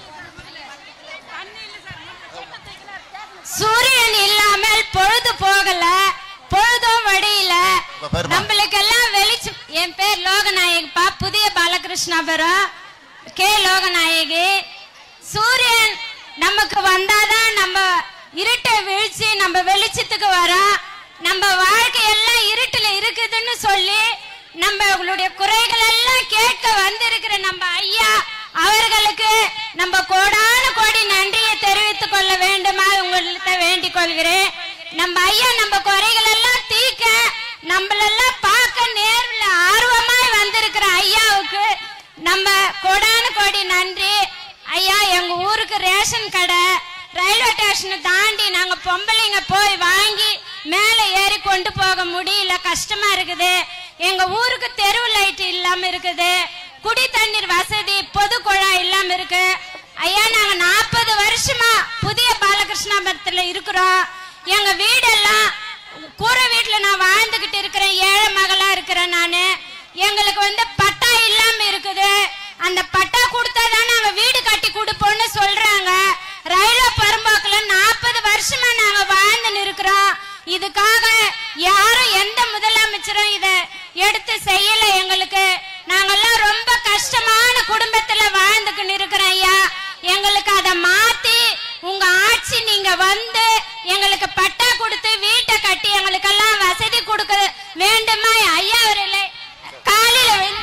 சூரியன் இல்லாமல் பொழுது போகல பொழுதும் வடியில உங்க பேருமா? நம்மளுக்கு எல்லாம் வெளிச்சம் என் பேர் லோகநாயகிப்பா புதிய பாலகிருஷ்ணபுரம் கே லோகநாயகி சூரியன் நமக்கு வந்தாதான் நம்ம இருட்டை வீழ்ச்சி நம்ம வெளிச்சத்துக்கு வரோம் நம்ம வாழ்க்கை எல்லாம் இருட்டுல இருக்குதுன்னு சொல்லி நம்மளுடைய குறைகள் எல்லாம் கேட்க வந்திருக்கிற நம்ம ஐயா அவர்களுக்கு நம்ம கோடான கோடி நன்றியை தெரிவித்துக் கொள்ள வேண்டுமா உங்கள்கிட்ட வேண்டிக் கொள்கிறேன் நம்ம ஐயா நம்ம குறைகள் எல்லாம் தீர்க்க நம்மளெல்லாம் பார்க்க நேர்ல ஆர்வமாய் வந்திருக்கிற ஐயாவுக்கு நம்ம கோடான கோடி நன்றி ஐயா எங்க ஊருக்கு ரேஷன் கடை ரயில்வே ஸ்டேஷனை தாண்டி நாங்க பொம்பளைங்க போய் வாங்கி மேலே ஏறி கொண்டு போக முடியல கஷ்டமா இருக்குது எங்க ஊருக்கு தெரு லைட் இல்லாம இருக்குது குடி தண்ணீர் வசதி பொது குழாய் இல்லாம இருக்கு ஐயா நாங்க நாற்பது வருஷமா புதிய பாலகிருஷ்ணாபுரத்துல இருக்கிறோம் எங்க வீடெல்லாம் கூரை வீட்டுல நான் வாழ்ந்துகிட்டு இருக்கிறேன் ஏழை மகளா இருக்கிறேன் நானு எங்களுக்கு வந்து பட்டா இல்லாம இருக்குது அந்த பட்டா கொடுத்தாதான் நாங்க வீடு கட்டி கொடுப்போம்னு சொல்றாங்க ரயில்வே பரம்பாக்குல நாற்பது வருஷமா நாங்க வாழ்ந்து இருக்கிறோம் இதுக்காக யாரும் எந்த முதலமைச்சரும் இத எடுத்து செய்யல எங்களுக்கு நாங்கெல்லாம் ரொம்ப கஷ்டமான குடும்பத்துல வாழ்ந்துக்கிட்டு இருக்கிறோம் ஐயா எங்களுக்கு அதை மாத்தி உங்க ஆட்சி நீங்க வந்து எங்களுக்கு பட்டா கொடுத்து வீட்டை கட்டி எங்களுக்கெல்லாம் வசதி கொடுக்க வேண்டுமா ஐயா அவர்களே காலையில விழு-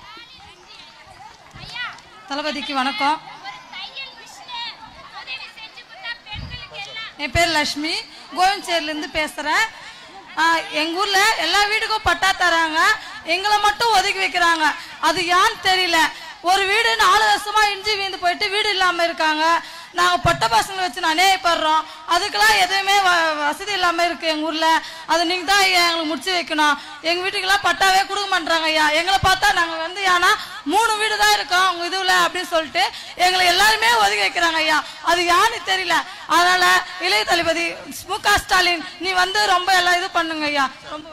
தளபதிக்கு வணக்கம் என் பேர் லட்சுமி கோவிந்தேரிலேருந்து பேசுகிறேன் எங்கள் ஊரில் எல்லா வீட்டுக்கும் பட்டா தராங்க எங்களை மட்டும் ஒதுக்கி வைக்கிறாங்க அது ஏன்னு தெரியல ஒரு வீடு நாலு வருஷமா இஞ்சி வீந்து போயிட்டு வீடு இல்லாமல் இருக்காங்க நாங்கள் பொட்ட பசங்களை வச்சு அநேகப்படுறோம் அதுக்கெல்லாம் எதுவுமே வ- வசதி இல்லாமல் இருக்கு எங்கள் ஊரில் அது நீங்கள் தான் ஐயா எங்களுக்கு முடிச்சு வைக்கணும் எங்கள் வீட்டுக்கெல்லாம் பட்டாவே கொடுக்க மாட்டாங்க ஐயா எங்களை பார்த்தா நாங்கள் வந்து ஏன்னா மூணு வீடு தான் இருக்கோம் உங்கள் இதுவில் அப்படின்னு சொல்லிட்டு எங்களை எல்லாருமே ஒதுக்கி வைக்கிறாங்க ஐயா அது யான்னு தெரியல அதனால இளைய தளபதி மு க ஸ்டாலின் நீ வந்து ரொம்ப எல்லாம் இது பண்ணுங்க ஐயா ரொம்ப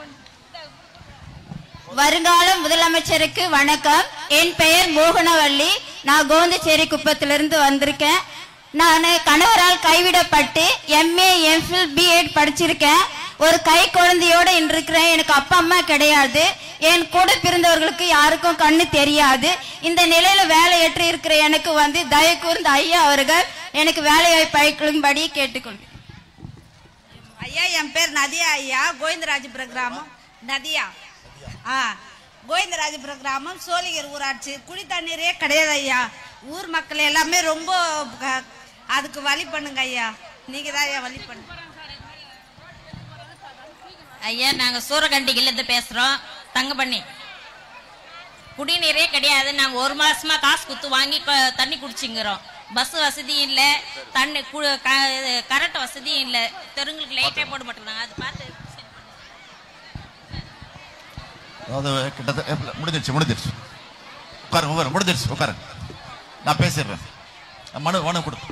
வருங்கால முதலமைச்சருக்கு வணக்கம் என் பெயர் மோகனவள்ளி நான் கோந்தச்சேரி குப்பத்திலிருந்து வந்திருக்கேன் நான் கணவரால் கைவிடப்பட்டு எம்ஏ எம்ஃபில் பிஎட் படிச்சிருக்கேன் ஒரு கை குழந்தையோட இருக்கிறேன் எனக்கு அப்பா அம்மா கிடையாது என் கூட பிறந்தவர்களுக்கு யாருக்கும் கண்ணு தெரியாது இந்த நிலையில வேலையற்று இருக்கிற எனக்கு வந்து தயவு கூர்ந்த ஐயா அவர்கள் எனக்கு வேலைவாய்ப்பு அளிக்கும்படி கேட்டுக்கொள்கிறேன் ஐயா என் பேர் நதியா ஐயா கோவிந்தராஜபுரம் கிராமம் நதியா ஆ கோவிந்தராஜபுரம் கிராமம் சோழிகர் ஊராட்சி குடி தண்ணீரே கிடையாது ஐயா ஊர் மக்கள் எல்லாமே ரொம்ப க- அதுக்கு வழி பண்ணுங்க ஐயா நீங்க தான் ஐயா வழி பண்ணுங்க ஐயா நாங்க சூரகண்டிகில இருந்து பேசுறோம் தங்கப்பண்ணி குடிநீரே கிடையாது நாங்க ஒரு மாசமா காசு குத்து வாங்கி க- தண்ணி குடிச்சுங்கிறோம் பஸ் வசதியும் இல்ல தண்ணி கு- க- கரண்ட் வசதியும் இல்ல தெருங்களுக்கு லைட்டே போட மாட்டேங்கிறாங்க அது பார்த்து அதாவது கிட்டத்தட்ட எப்ப- முடிஞ்சிருச்சு முடிஞ்சிருச்சு உட்காருங்க உட்காரு முடிஞ்சிருச்சு உட்காருங்க நான் பேசிடுறேன் மனு மனு கொடு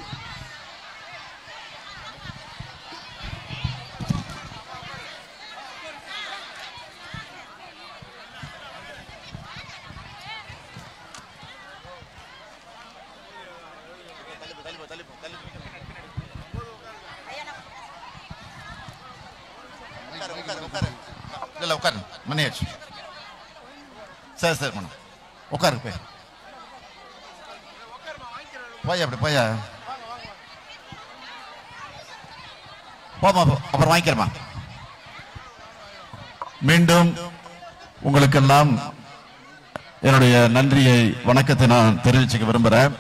இல்ல உட்காரு மணியாச்சு சரி சரி மேடம் உட்காரு போய் போய் அப்படி போய் போமா போ. அப்புறம் வாங்கிக்கிறேம்மா மீண்டும் உங்களுக்கெல்லாம் என்னுடைய நன்றியை வணக்கத்தை நான் தெரிவிச்சுக்க விரும்புறேன்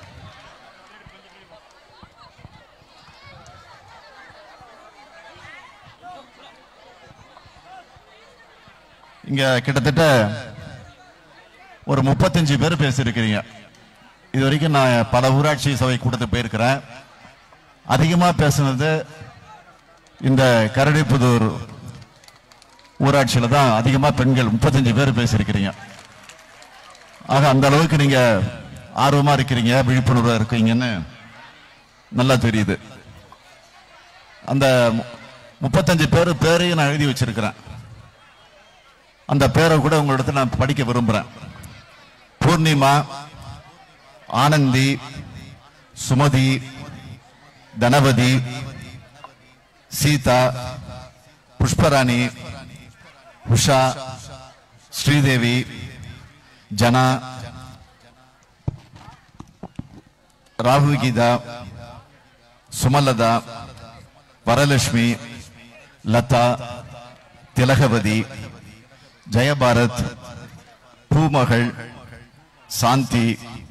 இங்க கிட்டத்தட்ட ஒரு முப்பத்தஞ்சு பேர் பேசியிருக்கிறீங்க இது வரைக்கும் நான் பல ஊராட்சி சபை கூட்டத்துக்கு போயிருக்கிறேன் அதிகமா பேசுனது இந்த கரடிப்புதூர் ஊராட்சியில தான் அதிகமா பெண்கள் முப்பத்தஞ்சு பேர் பேசியிருக்கிறீங்க ஆக அந்த அளவுக்கு நீங்க ஆர்வமா இருக்கிறீங்க விழிப்புணர்வா இருக்கீங்கன்னு நல்லா தெரியுது அந்த மு- முப்பத்தஞ்சு பேர் பேரையும் நான் எழுதி வச்சிருக்கிறேன் அந்த பேரை கூட உங்களிடத்துல நான் படிக்க விரும்புறேன் பூர்ணிமா ஆனந்தி சுமதி தனபதி சீதா புஷ்பராணி உஷா ஸ்ரீதேவி ஜனா ராகுல் கீதா சுமலதா வரலட்சுமி லதா திலகவதி ஜெயபாரத் பூமகள் சாந்தி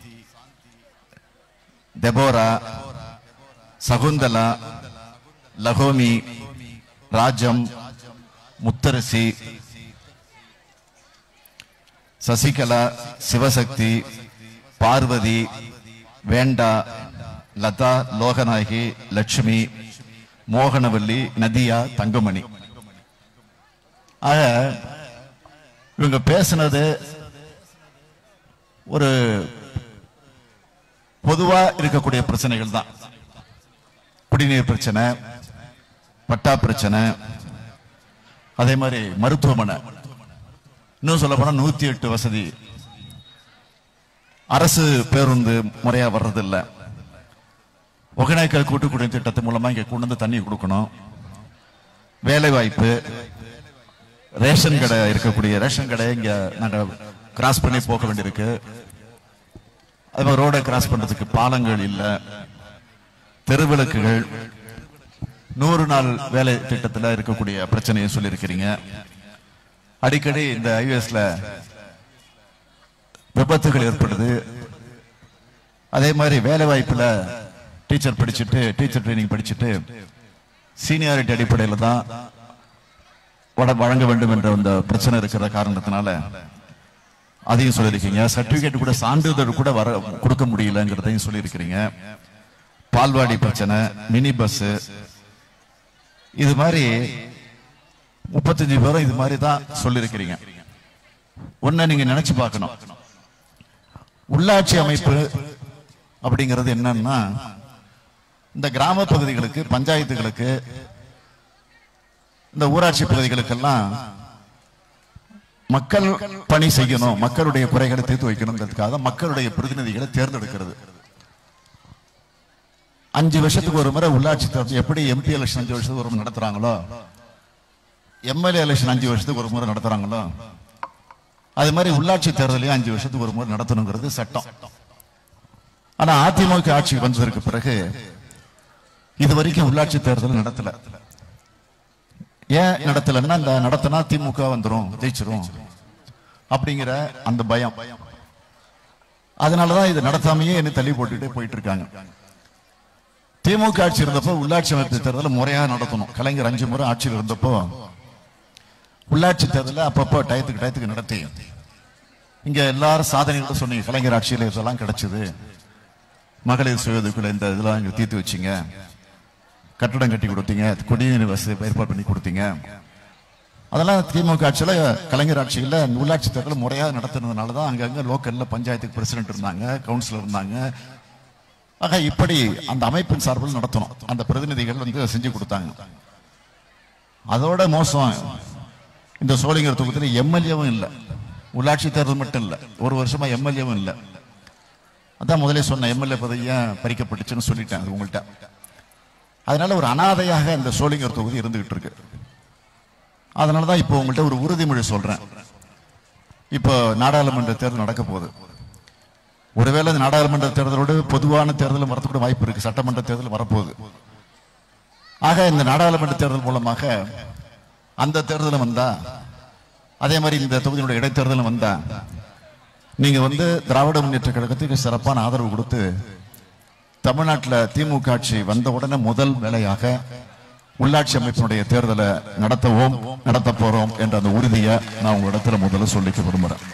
தெபோரா சகுந்தலா லகோமி ராஜம் முத்தரசி சசிகலா சிவசக்தி பார்வதி வேண்டா லதா லோகநாயகி லட்சுமி மோகனவல்லி நதியா தங்கமணி ஆக இவங்க பேசுனது ஒரு பொதுவா இருக்கக்கூடிய பிரச்சனைகள் தான் குடிநீர் பிரச்சனை பட்டா பிரச்சனை அதே மாதிரி மருத்துவமனை இன்னும் சொல்ல போனா நூத்தி எட்டு வசதி அரசு பேருந்து முறையா வர்றதில்ல ஒகேனக்கல் கூட்டு குடிநீர் திட்டத்தின் மூலமா இங்க கொண்டு வந்து தண்ணி கொடுக்கணும் வேலை வாய்ப்பு ரேஷன் கடை இருக்கக்கூடிய ரேஷன் கடை இங்க நாங்க கிராஸ் பண்ணி போக வேண்டியிருக்கு அது மாதிரி ரோடை கிராஸ் பண்றதுக்கு பாலங்கள் இல்ல தெருவிளக்குகள் நூறு நாள் வேலை திட்டத்துல இருக்கக்கூடிய பிரச்சனையை சொல்லியிருக்கிறீங்க அடிக்கடி இந்த ஐவிஎஸ்ல விபத்துகள் ஏற்படுது அதே மாதிரி வேலை வாய்ப்புல டீச்சர் படிச்சுட்டு டீச்சர் ட்ரைனிங் படிச்சுட்டு சீனியாரிட்டி அடிப்படையில தான் வட- வழங்க வேண்டும் என்ற அந்த பிரச்சனை இருக்கிற காரணத்தினால அதையும் சொல்லியிருக்கீங்க சர்டிபிகேட் கூட சான்றிதழ் கூட வர கொடுக்க முடியலங்கிறதையும் சொல்லியிருக்கிறீங்க பால்வாடி பிரச்சனை மினி பஸ் இது மாதிரி முப்பத்தஞ்சு பேரும் இது மாதிரி தான் சொல்லியிருக்கிறீங்க ஒன்ன நீங்க நினைச்சு பார்க்கணும் உள்ளாட்சி அமைப்பு அப்படிங்கிறது என்னன்னா இந்த கிராம பகுதிகளுக்கு பஞ்சாயத்துகளுக்கு இந்த ஊராட்சி பகுதிகளுக்கெல்லாம் மக்கள் பணி செய்யணும் மக்களுடைய குறைகளை தீர்த்து வைக்கணுங்கிறதுக்காக மக்களுடைய பிரதிநிதிகளை தேர்ந்தெடுக்கிறது அஞ்சு வருஷத்துக்கு ஒரு முறை உள்ளாட்சி தேர்தல் எப்படி எம்பி எலெக்ஷன் அஞ்சு வருஷத்துக்கு ஒரு முறை நடத்துறாங்களோ எம்எல்ஏ எலெக்ஷன் அஞ்சு வருஷத்துக்கு ஒரு முறை நடத்துறாங்களோ அது மாதிரி உள்ளாட்சி தேர்தலையும் அஞ்சு வருஷத்துக்கு ஒரு முறை நடத்தணுங்கிறது சட்டம் ஆனா அதிமுக ஆட்சி வந்ததற்கு பிறகு இது வரைக்கும் உள்ளாட்சி தேர்தல் நடத்தல ஏன் நடத்தலன்னா இந்த நடத்தினா திமுக வந்துரும் ஜெயிச்சிரும் அப்படிங்கிற அந்த பயம் அதனாலதான் இது நடத்தாமையே என்ன தள்ளி போட்டுட்டே போயிட்டு இருக்காங்க திமுக ஆட்சி இருந்தப்போ உள்ளாட்சி அமைப்பு தேர்தல் முறையா நடத்தணும் கலைஞர் அஞ்சு முறை ஆட்சியில் இருந்தப்போ உள்ளாட்சி தேர்தலை அப்பப்போ டயத்துக்கு டயத்துக்கு நடத்தி இங்க எல்லாரும் சாதனைகளும் சொன்னீங்க கலைஞர் ஆட்சியில் இதெல்லாம் கிடைச்சது மகளிர் சுய உதவிக்குழு இந்த இதெல்லாம் இங்க தீர்த்து வச்சீங்க கட்டடம் கட்டி கொடுத்தீங்க குடிநீர் வசதி ஏற்பாடு பண்ணி கொடுத்தீங்க அதெல்லாம் திமுக ஆட்சியில கலைஞர் ஆட்சியில் உள்ளாட்சி தேர்தல் முறையா நடத்துனதுனால தான் அங்கங்க லோக்கல்ல பஞ்சாயத்துக்கு பிரசிடென்ட் இருந்தாங்க கவுன்சிலர் இருந்தாங்க ஆக இப்படி அந்த அமைப்பின் சார்பில் நடத்தணும் அந்த பிரதிநிதிகள் வந்து செஞ்சு கொடுத்தாங்க அதோட மோசம் இந்த சோழிங்கர் தொகுதியில் எம்எல்ஏவும் இல்லை உள்ளாட்சி தேர்தல் மட்டும் இல்லை ஒரு வருஷமா எம்எல்ஏவும் இல்லை அதான் முதலே சொன்ன எம்எல்ஏ பதவி ஏன் பறிக்கப்பட்டுச்சுன்னு சொல்லிட்டேன் அது உங்கள்கிட்ட அதனால ஒரு அனாதையாக இந்த சோழிங்கர் தொகுதி இருந்துகிட்டு இருக்கு அதனால தான் இப்போ உங்கள்கிட்ட ஒரு உறுதிமொழி சொல்றேன் இப்போ நாடாளுமன்ற தேர்தல் நடக்க போகுது ஒருவேளை இந்த நாடாளுமன்ற தேர்தலோடு பொதுவான தேர்தலும் வரதுக்கூட வாய்ப்பு இருக்கு சட்டமன்ற தேர்தல் வரப்போகுது ஆக இந்த நாடாளுமன்ற தேர்தல் மூலமாக அந்த தேர்தலும் வந்தா அதே மாதிரி இந்த தொகுதியினுடைய இடைத்தேர்தலும் வந்தா நீங்க வந்து திராவிட முன்னேற்ற கழகத்துக்கு சிறப்பான ஆதரவு கொடுத்து தமிழ்நாட்டில் திமுக ஆட்சி வந்த உடனே முதல் வேலையாக உள்ளாட்சி அமைப்பினுடைய தேர்தலை நடத்தவும் நடத்த போறோம் என்ற அந்த உறுதியை நான் உங்க இடத்துல முதல்ல சொல்லிக்க விரும்புறேன்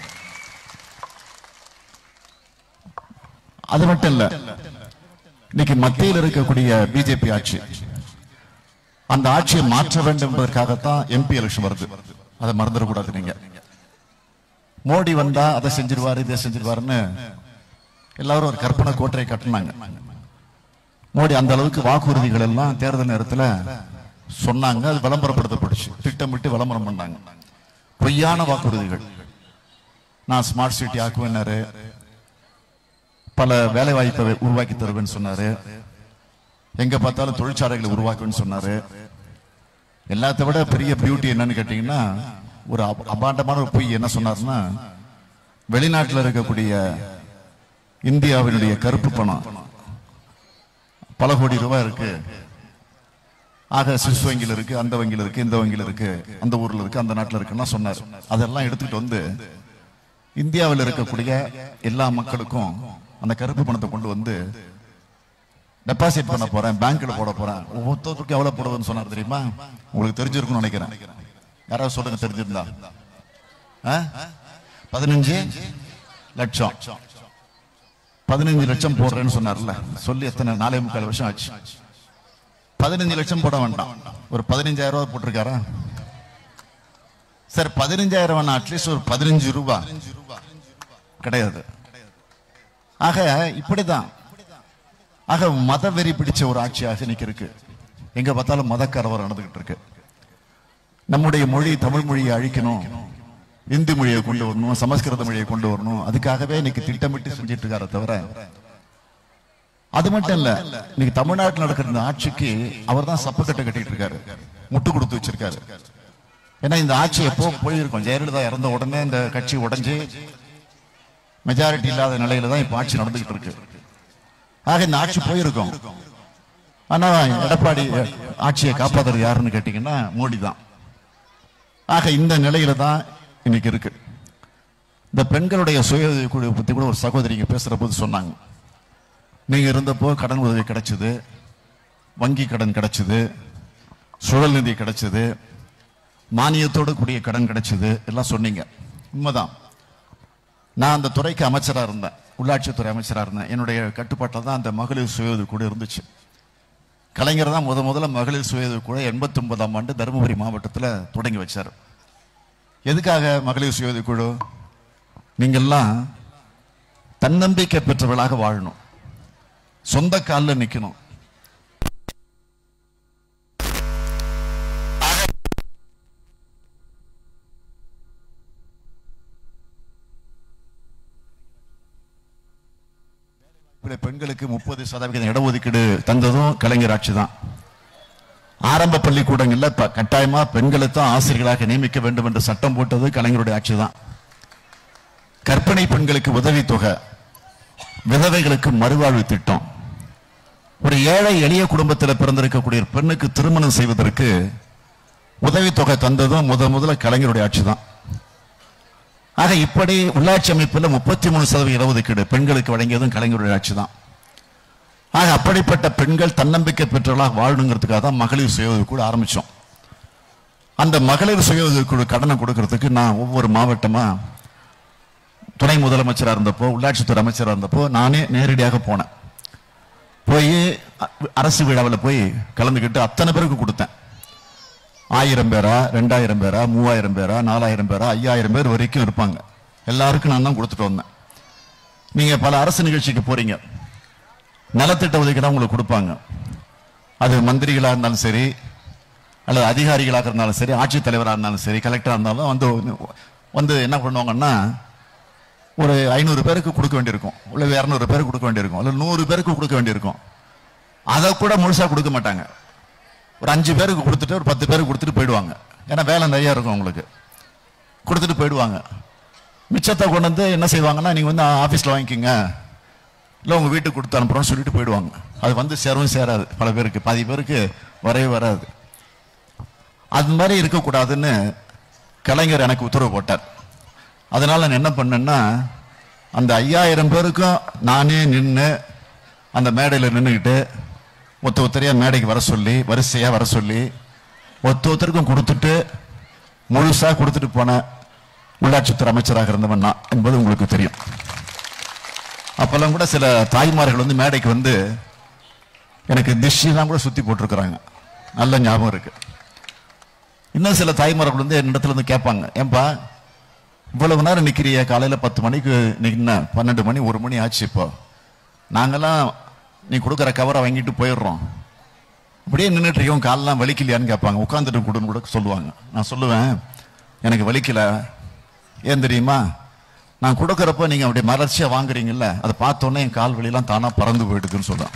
அது மட்டும் இல்ல இன்னைக்கு மத்தியில் இருக்கக்கூடிய பிஜேபி ஆட்சி அந்த ஆட்சியை மாற்ற வேண்டும் என்பதற்காகத்தான் எம்பி எலெக்ஷன் வருது அதை மறந்துடக்கூடாது நீங்க மோடி வந்தா அதை செஞ்சிருவாரு இதை செஞ்சிருவாருன்னு எல்லாரும் ஒரு கற்பனை கோட்டை கட்டினாங்க மோடி அந்த அளவுக்கு வாக்குறுதிகள் எல்லாம் தேர்தல் நேரத்துல சொன்னாங்க அது விளம்பரப்படுத்தப்பட்டுச்சு திட்டமிட்டு விளம்பரம் பண்ணாங்க பொய்யான வாக்குறுதிகள் நான் ஸ்மார்ட் சிட்டி ஆக்குவேன்னாரு பல வேலை வாய்ப்பை உருவாக்கி தருவேன்னு சொன்னாரு எங்க பார்த்தாலும் தொழிற்சாலைகளை உருவாக்குவேன்னு சொன்னாரு எல்லாத்த விட பெரிய பியூட்டி என்னன்னு கேட்டீங்கன்னா ஒரு அப- அபாண்டமான ஒரு பொய் என்ன சொன்னாருன்னா வெளிநாட்டுல இருக்கக்கூடிய இந்தியாவினுடைய கருப்பு பணம் பல கோடி ரூபாய் இருக்கு ஆக சுவிஸ் வங்கியில் இருக்கு அந்த வங்கியில் இருக்கு இந்த வங்கியில் இருக்கு அந்த ஊர்ல இருக்கு அந்த நாட்டுல இருக்குன்னா சொன்னார் அதெல்லாம் எடுத்துக்கிட்டு வந்து இந்தியாவில் இருக்கக்கூடிய எல்லா மக்களுக்கும் அந்த கருப்பு பணத்தை கொண்டு வந்து டெபாசிட் பண்ண போறேன் பேங்க்ல போட போறேன் ஒவ்வொருத்தருக்கும் எவ்வளவு போடுவதுன்னு சொன்னார் தெரியுமா உங்களுக்கு தெரிஞ்சிருக்கும்னு நினைக்கிறேன் யாராவது சொல்லுங்க தெரிஞ்சிருந்தா ஆ? பதினஞ்சு லட்சம் பதினஞ்சு லட்சம் போடுறேன்னு சொன்னார்ல சொல்லி எத்தனை நாலே முக்கால் வருஷம் ஆச்சு பதினஞ்சு லட்சம் போட வேண்டாம் ஒரு பதினஞ்சாயிரம் ரூபாய் போட்டிருக்காரா சார் பதினஞ்சாயிரம் வேணா அட்லீஸ்ட் ஒரு பதினஞ்சு ரூபாய் கிடையாது ஆக இப்படிதான் ஆக மத வெறி பிடிச்ச ஒரு ஆட்சியாக இன்னைக்கு இருக்கு எங்க பார்த்தாலும் மத கலவரம் நடந்துகிட்டு இருக்கு நம்முடைய மொழி தமிழ் மொழியை அழிக்கணும் இந்தி மொழியை கொண்டு வரணும் சமஸ்கிருத மொழியை கொண்டு வரணும் அதுக்காகவே இன்னைக்கு திட்டமிட்டு செஞ்சிட்டு இருக்காரு தவிர அது மட்டும் இல்ல இன்னைக்கு தமிழ்நாட்டில் நடக்கிற இந்த ஆட்சிக்கு அவர் தான் சப்பக்கட்டை கட்டிட்டு இருக்காரு முட்டு கொடுத்து வச்சிருக்காரு ஏன்னா இந்த ஆட்சி எப்போ போயிருக்கும் ஜெயலலிதா இறந்த உடனே இந்த கட்சி உடைஞ்சு மெஜாரிட்டி இல்லாத நிலையில தான் இப்ப ஆட்சி நடந்துகிட்டு இருக்கு ஆக இந்த ஆட்சி போயிருக்கும் ஆனா எடப்பாடி ஆட்சியை காப்பாத்துறது யாருன்னு கேட்டீங்கன்னா மோடி தான் ஆக இந்த நிலையில தான் இன்னைக்கு இருக்கு இந்த பெண்களுடைய சுய உதவி குழு பத்தி கூட ஒரு சகோதரிங்க பேசுற போது சொன்னாங்க நீங்க இருந்தப்போ கடன் உதவி கிடைச்சது வங்கி கடன் கிடைச்சது சுழல் நிதி கிடைச்சது மானியத்தோடு கூடிய கடன் கிடைச்சது எல்லாம் சொன்னீங்க உண்மைதான் நான் அந்த துறைக்கு அமைச்சரா இருந்தேன் உள்ளாட்சித்துறை அமைச்சரா இருந்தேன் என்னுடைய கட்டுப்பாட்டில் தான் அந்த மகளிர் சுய உதவி குழு இருந்துச்சு கலைஞர் தான் முத முதல்ல மகளிர் சுய உதவி குழு எண்பத்தி ஒன்பதாம் ஆண்டு தருமபுரி மாவட்டத்தில் தொடங்கி வச்சார் எதுக்காக மகளிர் சுய உதவி குழு நீங்கெல்லாம் தன்னம்பிக்கை பெற்றவர்களாக வாழணும் சொந்த காலில் நிக்கணும் இப்படி பெண்களுக்கு முப்பது சதவீதம் இடஒதுக்கீடு தந்ததும் கலைஞர் ஆட்சி தான் ஆரம்ப பள்ளிக்கூடங்கள்ல ப- கட்டாயமா பெண்களை தான் ஆசிரியர்களாக நியமிக்க வேண்டும் என்று சட்டம் போட்டது கலைஞருடைய ஆட்சி தான் கர்ப்பிணி பெண்களுக்கு உதவித்தொகை விதவைகளுக்கு மறுவாழ்வு திட்டம் ஒரு ஏழை எளிய குடும்பத்தில் பிறந்திருக்கக்கூடிய ஒரு பெண்ணுக்கு திருமணம் செய்வதற்கு உதவித்தொகை தந்ததும் முத முதல்ல கலைஞருடைய ஆட்சி தான் ஆக இப்படி உள்ளாட்சி அமைப்பில் முப்பத்தி மூணு சதவீத இடஒதுக்கீடு பெண்களுக்கு வழங்கியதும் கலைஞருடைய ஆட்சி தான் ஆக அப்படிப்பட்ட பெண்கள் தன்னம்பிக்கை பெற்றவர்களாக வாழணுங்கிறதுக்காக தான் மகளிர் சுய உதவி குழு ஆரம்பிச்சோம் அந்த மகளிர் சுய உதவி குழு கடனை கொடுக்கறதுக்கு நான் ஒவ்வொரு மாவட்டமா துணை முதலமைச்சராக இருந்தப்போ உள்ளாட்சித்துறை அமைச்சராக இருந்தப்போ நானே நேரடியாக போனேன் போய் அ- அரசு விழாவில் போய் கலந்துக்கிட்டு அத்தனை பேருக்கு கொடுத்தேன் ஆயிரம் பேரா ரெண்டாயிரம் பேரா மூவாயிரம் பேரா நாலாயிரம் பேரா ஐயாயிரம் பேர் வரைக்கும் இருப்பாங்க எல்லாருக்கும் நான் தான் கொடுத்துட்டு வந்தேன் நீங்க பல அரசு நிகழ்ச்சிக்கு போறீங்க நலத்திட்ட உதவிகளை உங்களுக்கு கொடுப்பாங்க அது மந்திரிகளா இருந்தாலும் சரி அல்லது அதிகாரிகளாக இருந்தாலும் சரி ஆட்சித்தலைவராக இருந்தாலும் சரி கலெக்டரா இருந்தாலும் வந்து வந்து என்ன பண்ணுவாங்கன்னா ஒரு ஐநூறு பேருக்கு கொடுக்க வேண்டியிருக்கும் இல்லை இரநூறு பேருக்கு கொடுக்க வேண்டியிருக்கும் இல்லை நூறு பேருக்கு கொடுக்க வேண்டியிருக்கும் அதை கூட முழுசா கொடுக்க மாட்டாங்க ஒரு அஞ்சு பேருக்கு கொடுத்துட்டு ஒரு பத்து பேருக்கு கொடுத்துட்டு போயிடுவாங்க ஏன்னா வேலை நிறைய இருக்கும் உங்களுக்கு கொடுத்துட்டு போயிடுவாங்க மிச்சத்தை கொண்டு வந்து என்ன செய்வாங்கன்னா நீங்க வந்து ஆபீஸ்ல வாங்கிக்கோங்க இல்லை உங்க வீட்டுக்கு கொடுத்து அனுப்புறோம்னு சொல்லிட்டு போயிடுவாங்க அது வந்து சேரவும் சேராது பல பேருக்கு பாதி பேருக்கு வரவே வராது அது மாதிரி இருக்கக்கூடாதுன்னு கலைஞர் எனக்கு உத்தரவு போட்டார் அதனால நான் என்ன பண்ணேன்னா அந்த ஐயாயிரம் பேருக்கும் நானே நின்று அந்த மேடையில் நின்றுக்கிட்டு ஒத்த ஒத்தரையா மேடைக்கு வர சொல்லி வரிசையா வர சொல்லி ஒத்த ஒருத்தருக்கும் கொடுத்துட்டு முழுசா கொடுத்துட்டு போன உள்ளாட்சித்துறை அமைச்சராக இருந்தவன் நான் என்பது உங்களுக்கு தெரியும் அப்பெல்லாம் கூட சில தாய்மார்கள் வந்து மேடைக்கு வந்து எனக்கு திஷ்யெல்லாம் கூட சுத்தி போட்டிருக்கிறாங்க நல்ல ஞாபகம் இருக்கு இன்னும் சில தாய்மார்கள் வந்து என்னிடத்துல வந்து கேட்பாங்க ஏன்பா இவ்வளவு நேரம் நிக்கிறிய காலையில பத்து மணிக்கு நின்ன பன்னெண்டு மணி ஒரு மணி ஆச்சு இப்போ நாங்கெல்லாம் நீ கொடுக்குற கவரை வாங்கிட்டு போயிடுறோம் இப்படியே நின்றுட்டு இருக்கோம் காலெல்லாம் வலிக்கலையான்னு கேட்பாங்க உட்காந்துட்டு கொடுன்னு கூட சொல்லுவாங்க நான் சொல்லுவேன் எனக்கு வலிக்கல ஏன் தெரியுமா நான் கொடுக்கறப்ப நீங்க அப்படி மலர்ச்சியா வாங்குறீங்கல்ல அதை பார்த்தோன்னே என் கால் வலியெல்லாம் தானா பறந்து போயிடுதுன்னு சொல்றேன்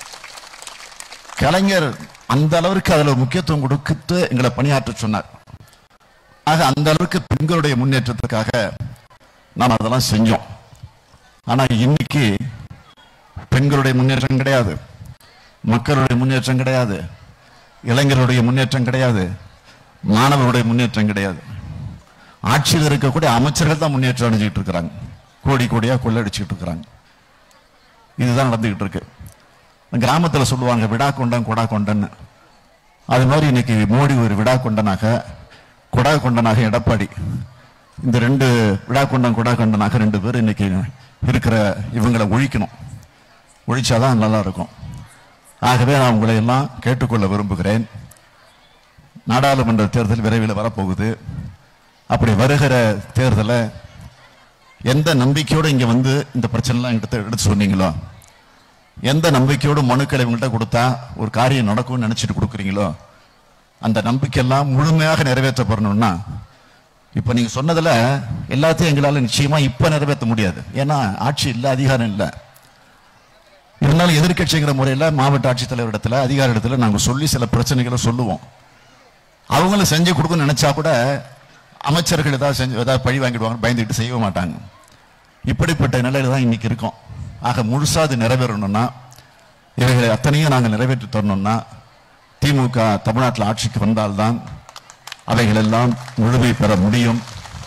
கலைஞர் அந்த அளவிற்கு அதுல முக்கியத்துவம் கொடுத்து எங்களை பணியாற்ற சொன்னார் ஆக அந்த அளவுக்கு பெண்களுடைய முன்னேற்றத்துக்காக நாம் அதெல்லாம் செஞ்சோம் ஆனா இன்னைக்கு பெண்களுடைய முன்னேற்றம் கிடையாது மக்களுடைய முன்னேற்றம் கிடையாது இளைஞர்களுடைய முன்னேற்றம் கிடையாது மாணவர்களுடைய முன்னேற்றம் கிடையாது ஆட்சியில் இருக்கக்கூடிய அமைச்சர்கள் தான் முன்னேற்றம் அடைஞ்சிட்டு இருக்கிறாங்க கோடி கோடியா கொள்ளடிச்சுட்டு இருக்கிறாங்க இதுதான் நடந்துகிட்டு இருக்கு கிராமத்துல சொல்லுவாங்க விடா கொண்டன் கொடா கொண்டன்னு அது மாதிரி இன்னைக்கு மோடி ஒரு விடா கொண்டனாக கொடா கொண்டனாக எடப்பாடி இந்த ரெண்டு விடா கொண்டன் கொடா கொண்டனாக ரெண்டு பேர் இன்னைக்கு இருக்கிற இவங்களை ஒழிக்கணும் ஒழிச்சாதான் நல்லா இருக்கும் ஆகவே நான் உங்களை எல்லாம் கேட்டுக்கொள்ள விரும்புகிறேன் நாடாளுமன்ற தேர்தல் விரைவில் வரப்போகுது அப்படி வருகிற தேர்தலை எந்த நம்பிக்கையோடு இங்க வந்து இந்த பிரச்சனைலாம் எடுத்து எடுத்து சொன்னீங்களோ எந்த நம்பிக்கையோடு மனுக்களை இவங்கள்ட்ட கொடுத்தா ஒரு காரியம் நடக்கும்னு நினைச்சிட்டு கொடுக்குறீங்களோ அந்த நம்பிக்கையெல்லாம் முழுமையாக நிறைவேற்றப்படணும்னா இப்ப நீங்க சொன்னதுல எல்லாத்தையும் எங்களால நிச்சயமா இப்ப நிறைவேற்ற முடியாது ஏன்னா ஆட்சி இல்ல அதிகாரம் இல்ல இருந்தாலும் எதிர்க்கட்சிங்கிற முறையில மாவட்ட ஆட்சித்தலைவர் இடத்துல அதிகார இடத்துல நாங்க சொல்லி சில பிரச்சனைகளை சொல்லுவோம் அவங்களும் செஞ்சு கொடுக்கணும்னு நினைச்சா கூட அமைச்சர்கள் ஏதாவது செஞ்சு ஏதாவது பழி வாங்கிடுவாங்க பயந்துக்கிட்டு செய்ய மாட்டாங்க இப்படிப்பட்ட நிலையில தான் இன்னைக்கு இருக்கோம் ஆக முழுசா அது நிறைவேறணும்னா இவைகளை அத்தனையும் நாங்கள் நிறைவேற்றி தரணும்னா திமுக தமிழ்நாட்டில் ஆட்சிக்கு வந்தால்தான் அவைகள் எல்லாம் முழுமை பெற முடியும்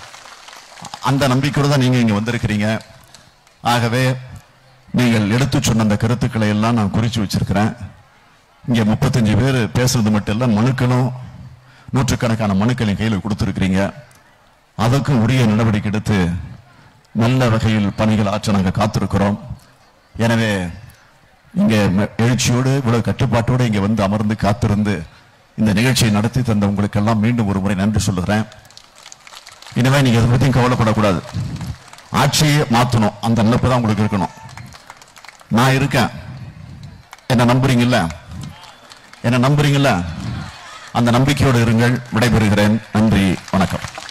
அந்த நம்பிக்கையோடு தான் நீங்க இங்க வந்திருக்கிறீங்க ஆகவே நீங்கள் எடுத்து சொன்ன அந்த கருத்துக்களை எல்லாம் நான் குறிச்சு வச்சிருக்கிறேன் இங்க முப்பத்தஞ்சு பேர் பேசுறது மட்டும் இல்ல மனுக்களும் நூற்றுக்கணக்கான மனுக்களை கையில் கொடுத்திருக்கிறீங்க அதற்கும் உரிய நடவடிக்கை எடுத்து நல்ல வகையில் பணிகள் ஆற்ற நாங்கள் காத்திருக்கிறோம் எனவே இங்க ம- எழுச்சியோடு இவ்வளவு கட்டுப்பாட்டோடு இங்க வந்து அமர்ந்து காத்திருந்து இந்த நிகழ்ச்சியை நடத்தி தந்த உங்களுக்கு எல்லாம் மீண்டும் ஒரு முறை நன்றி சொல்லுகிறேன் இனிமே நீங்க எதை பத்தியும் கவலைப்படக்கூடாது ஆட்சியை மாத்தணும் அந்த நினைப்பு தான் உங்களுக்கு இருக்கணும் நான் இருக்கேன் என்ன நம்புறீங்கல்ல என்ன நம்புறீங்கல்ல அந்த நம்பிக்கையோடு இருங்கள் விடைபெறுகிறேன் நன்றி வணக்கம்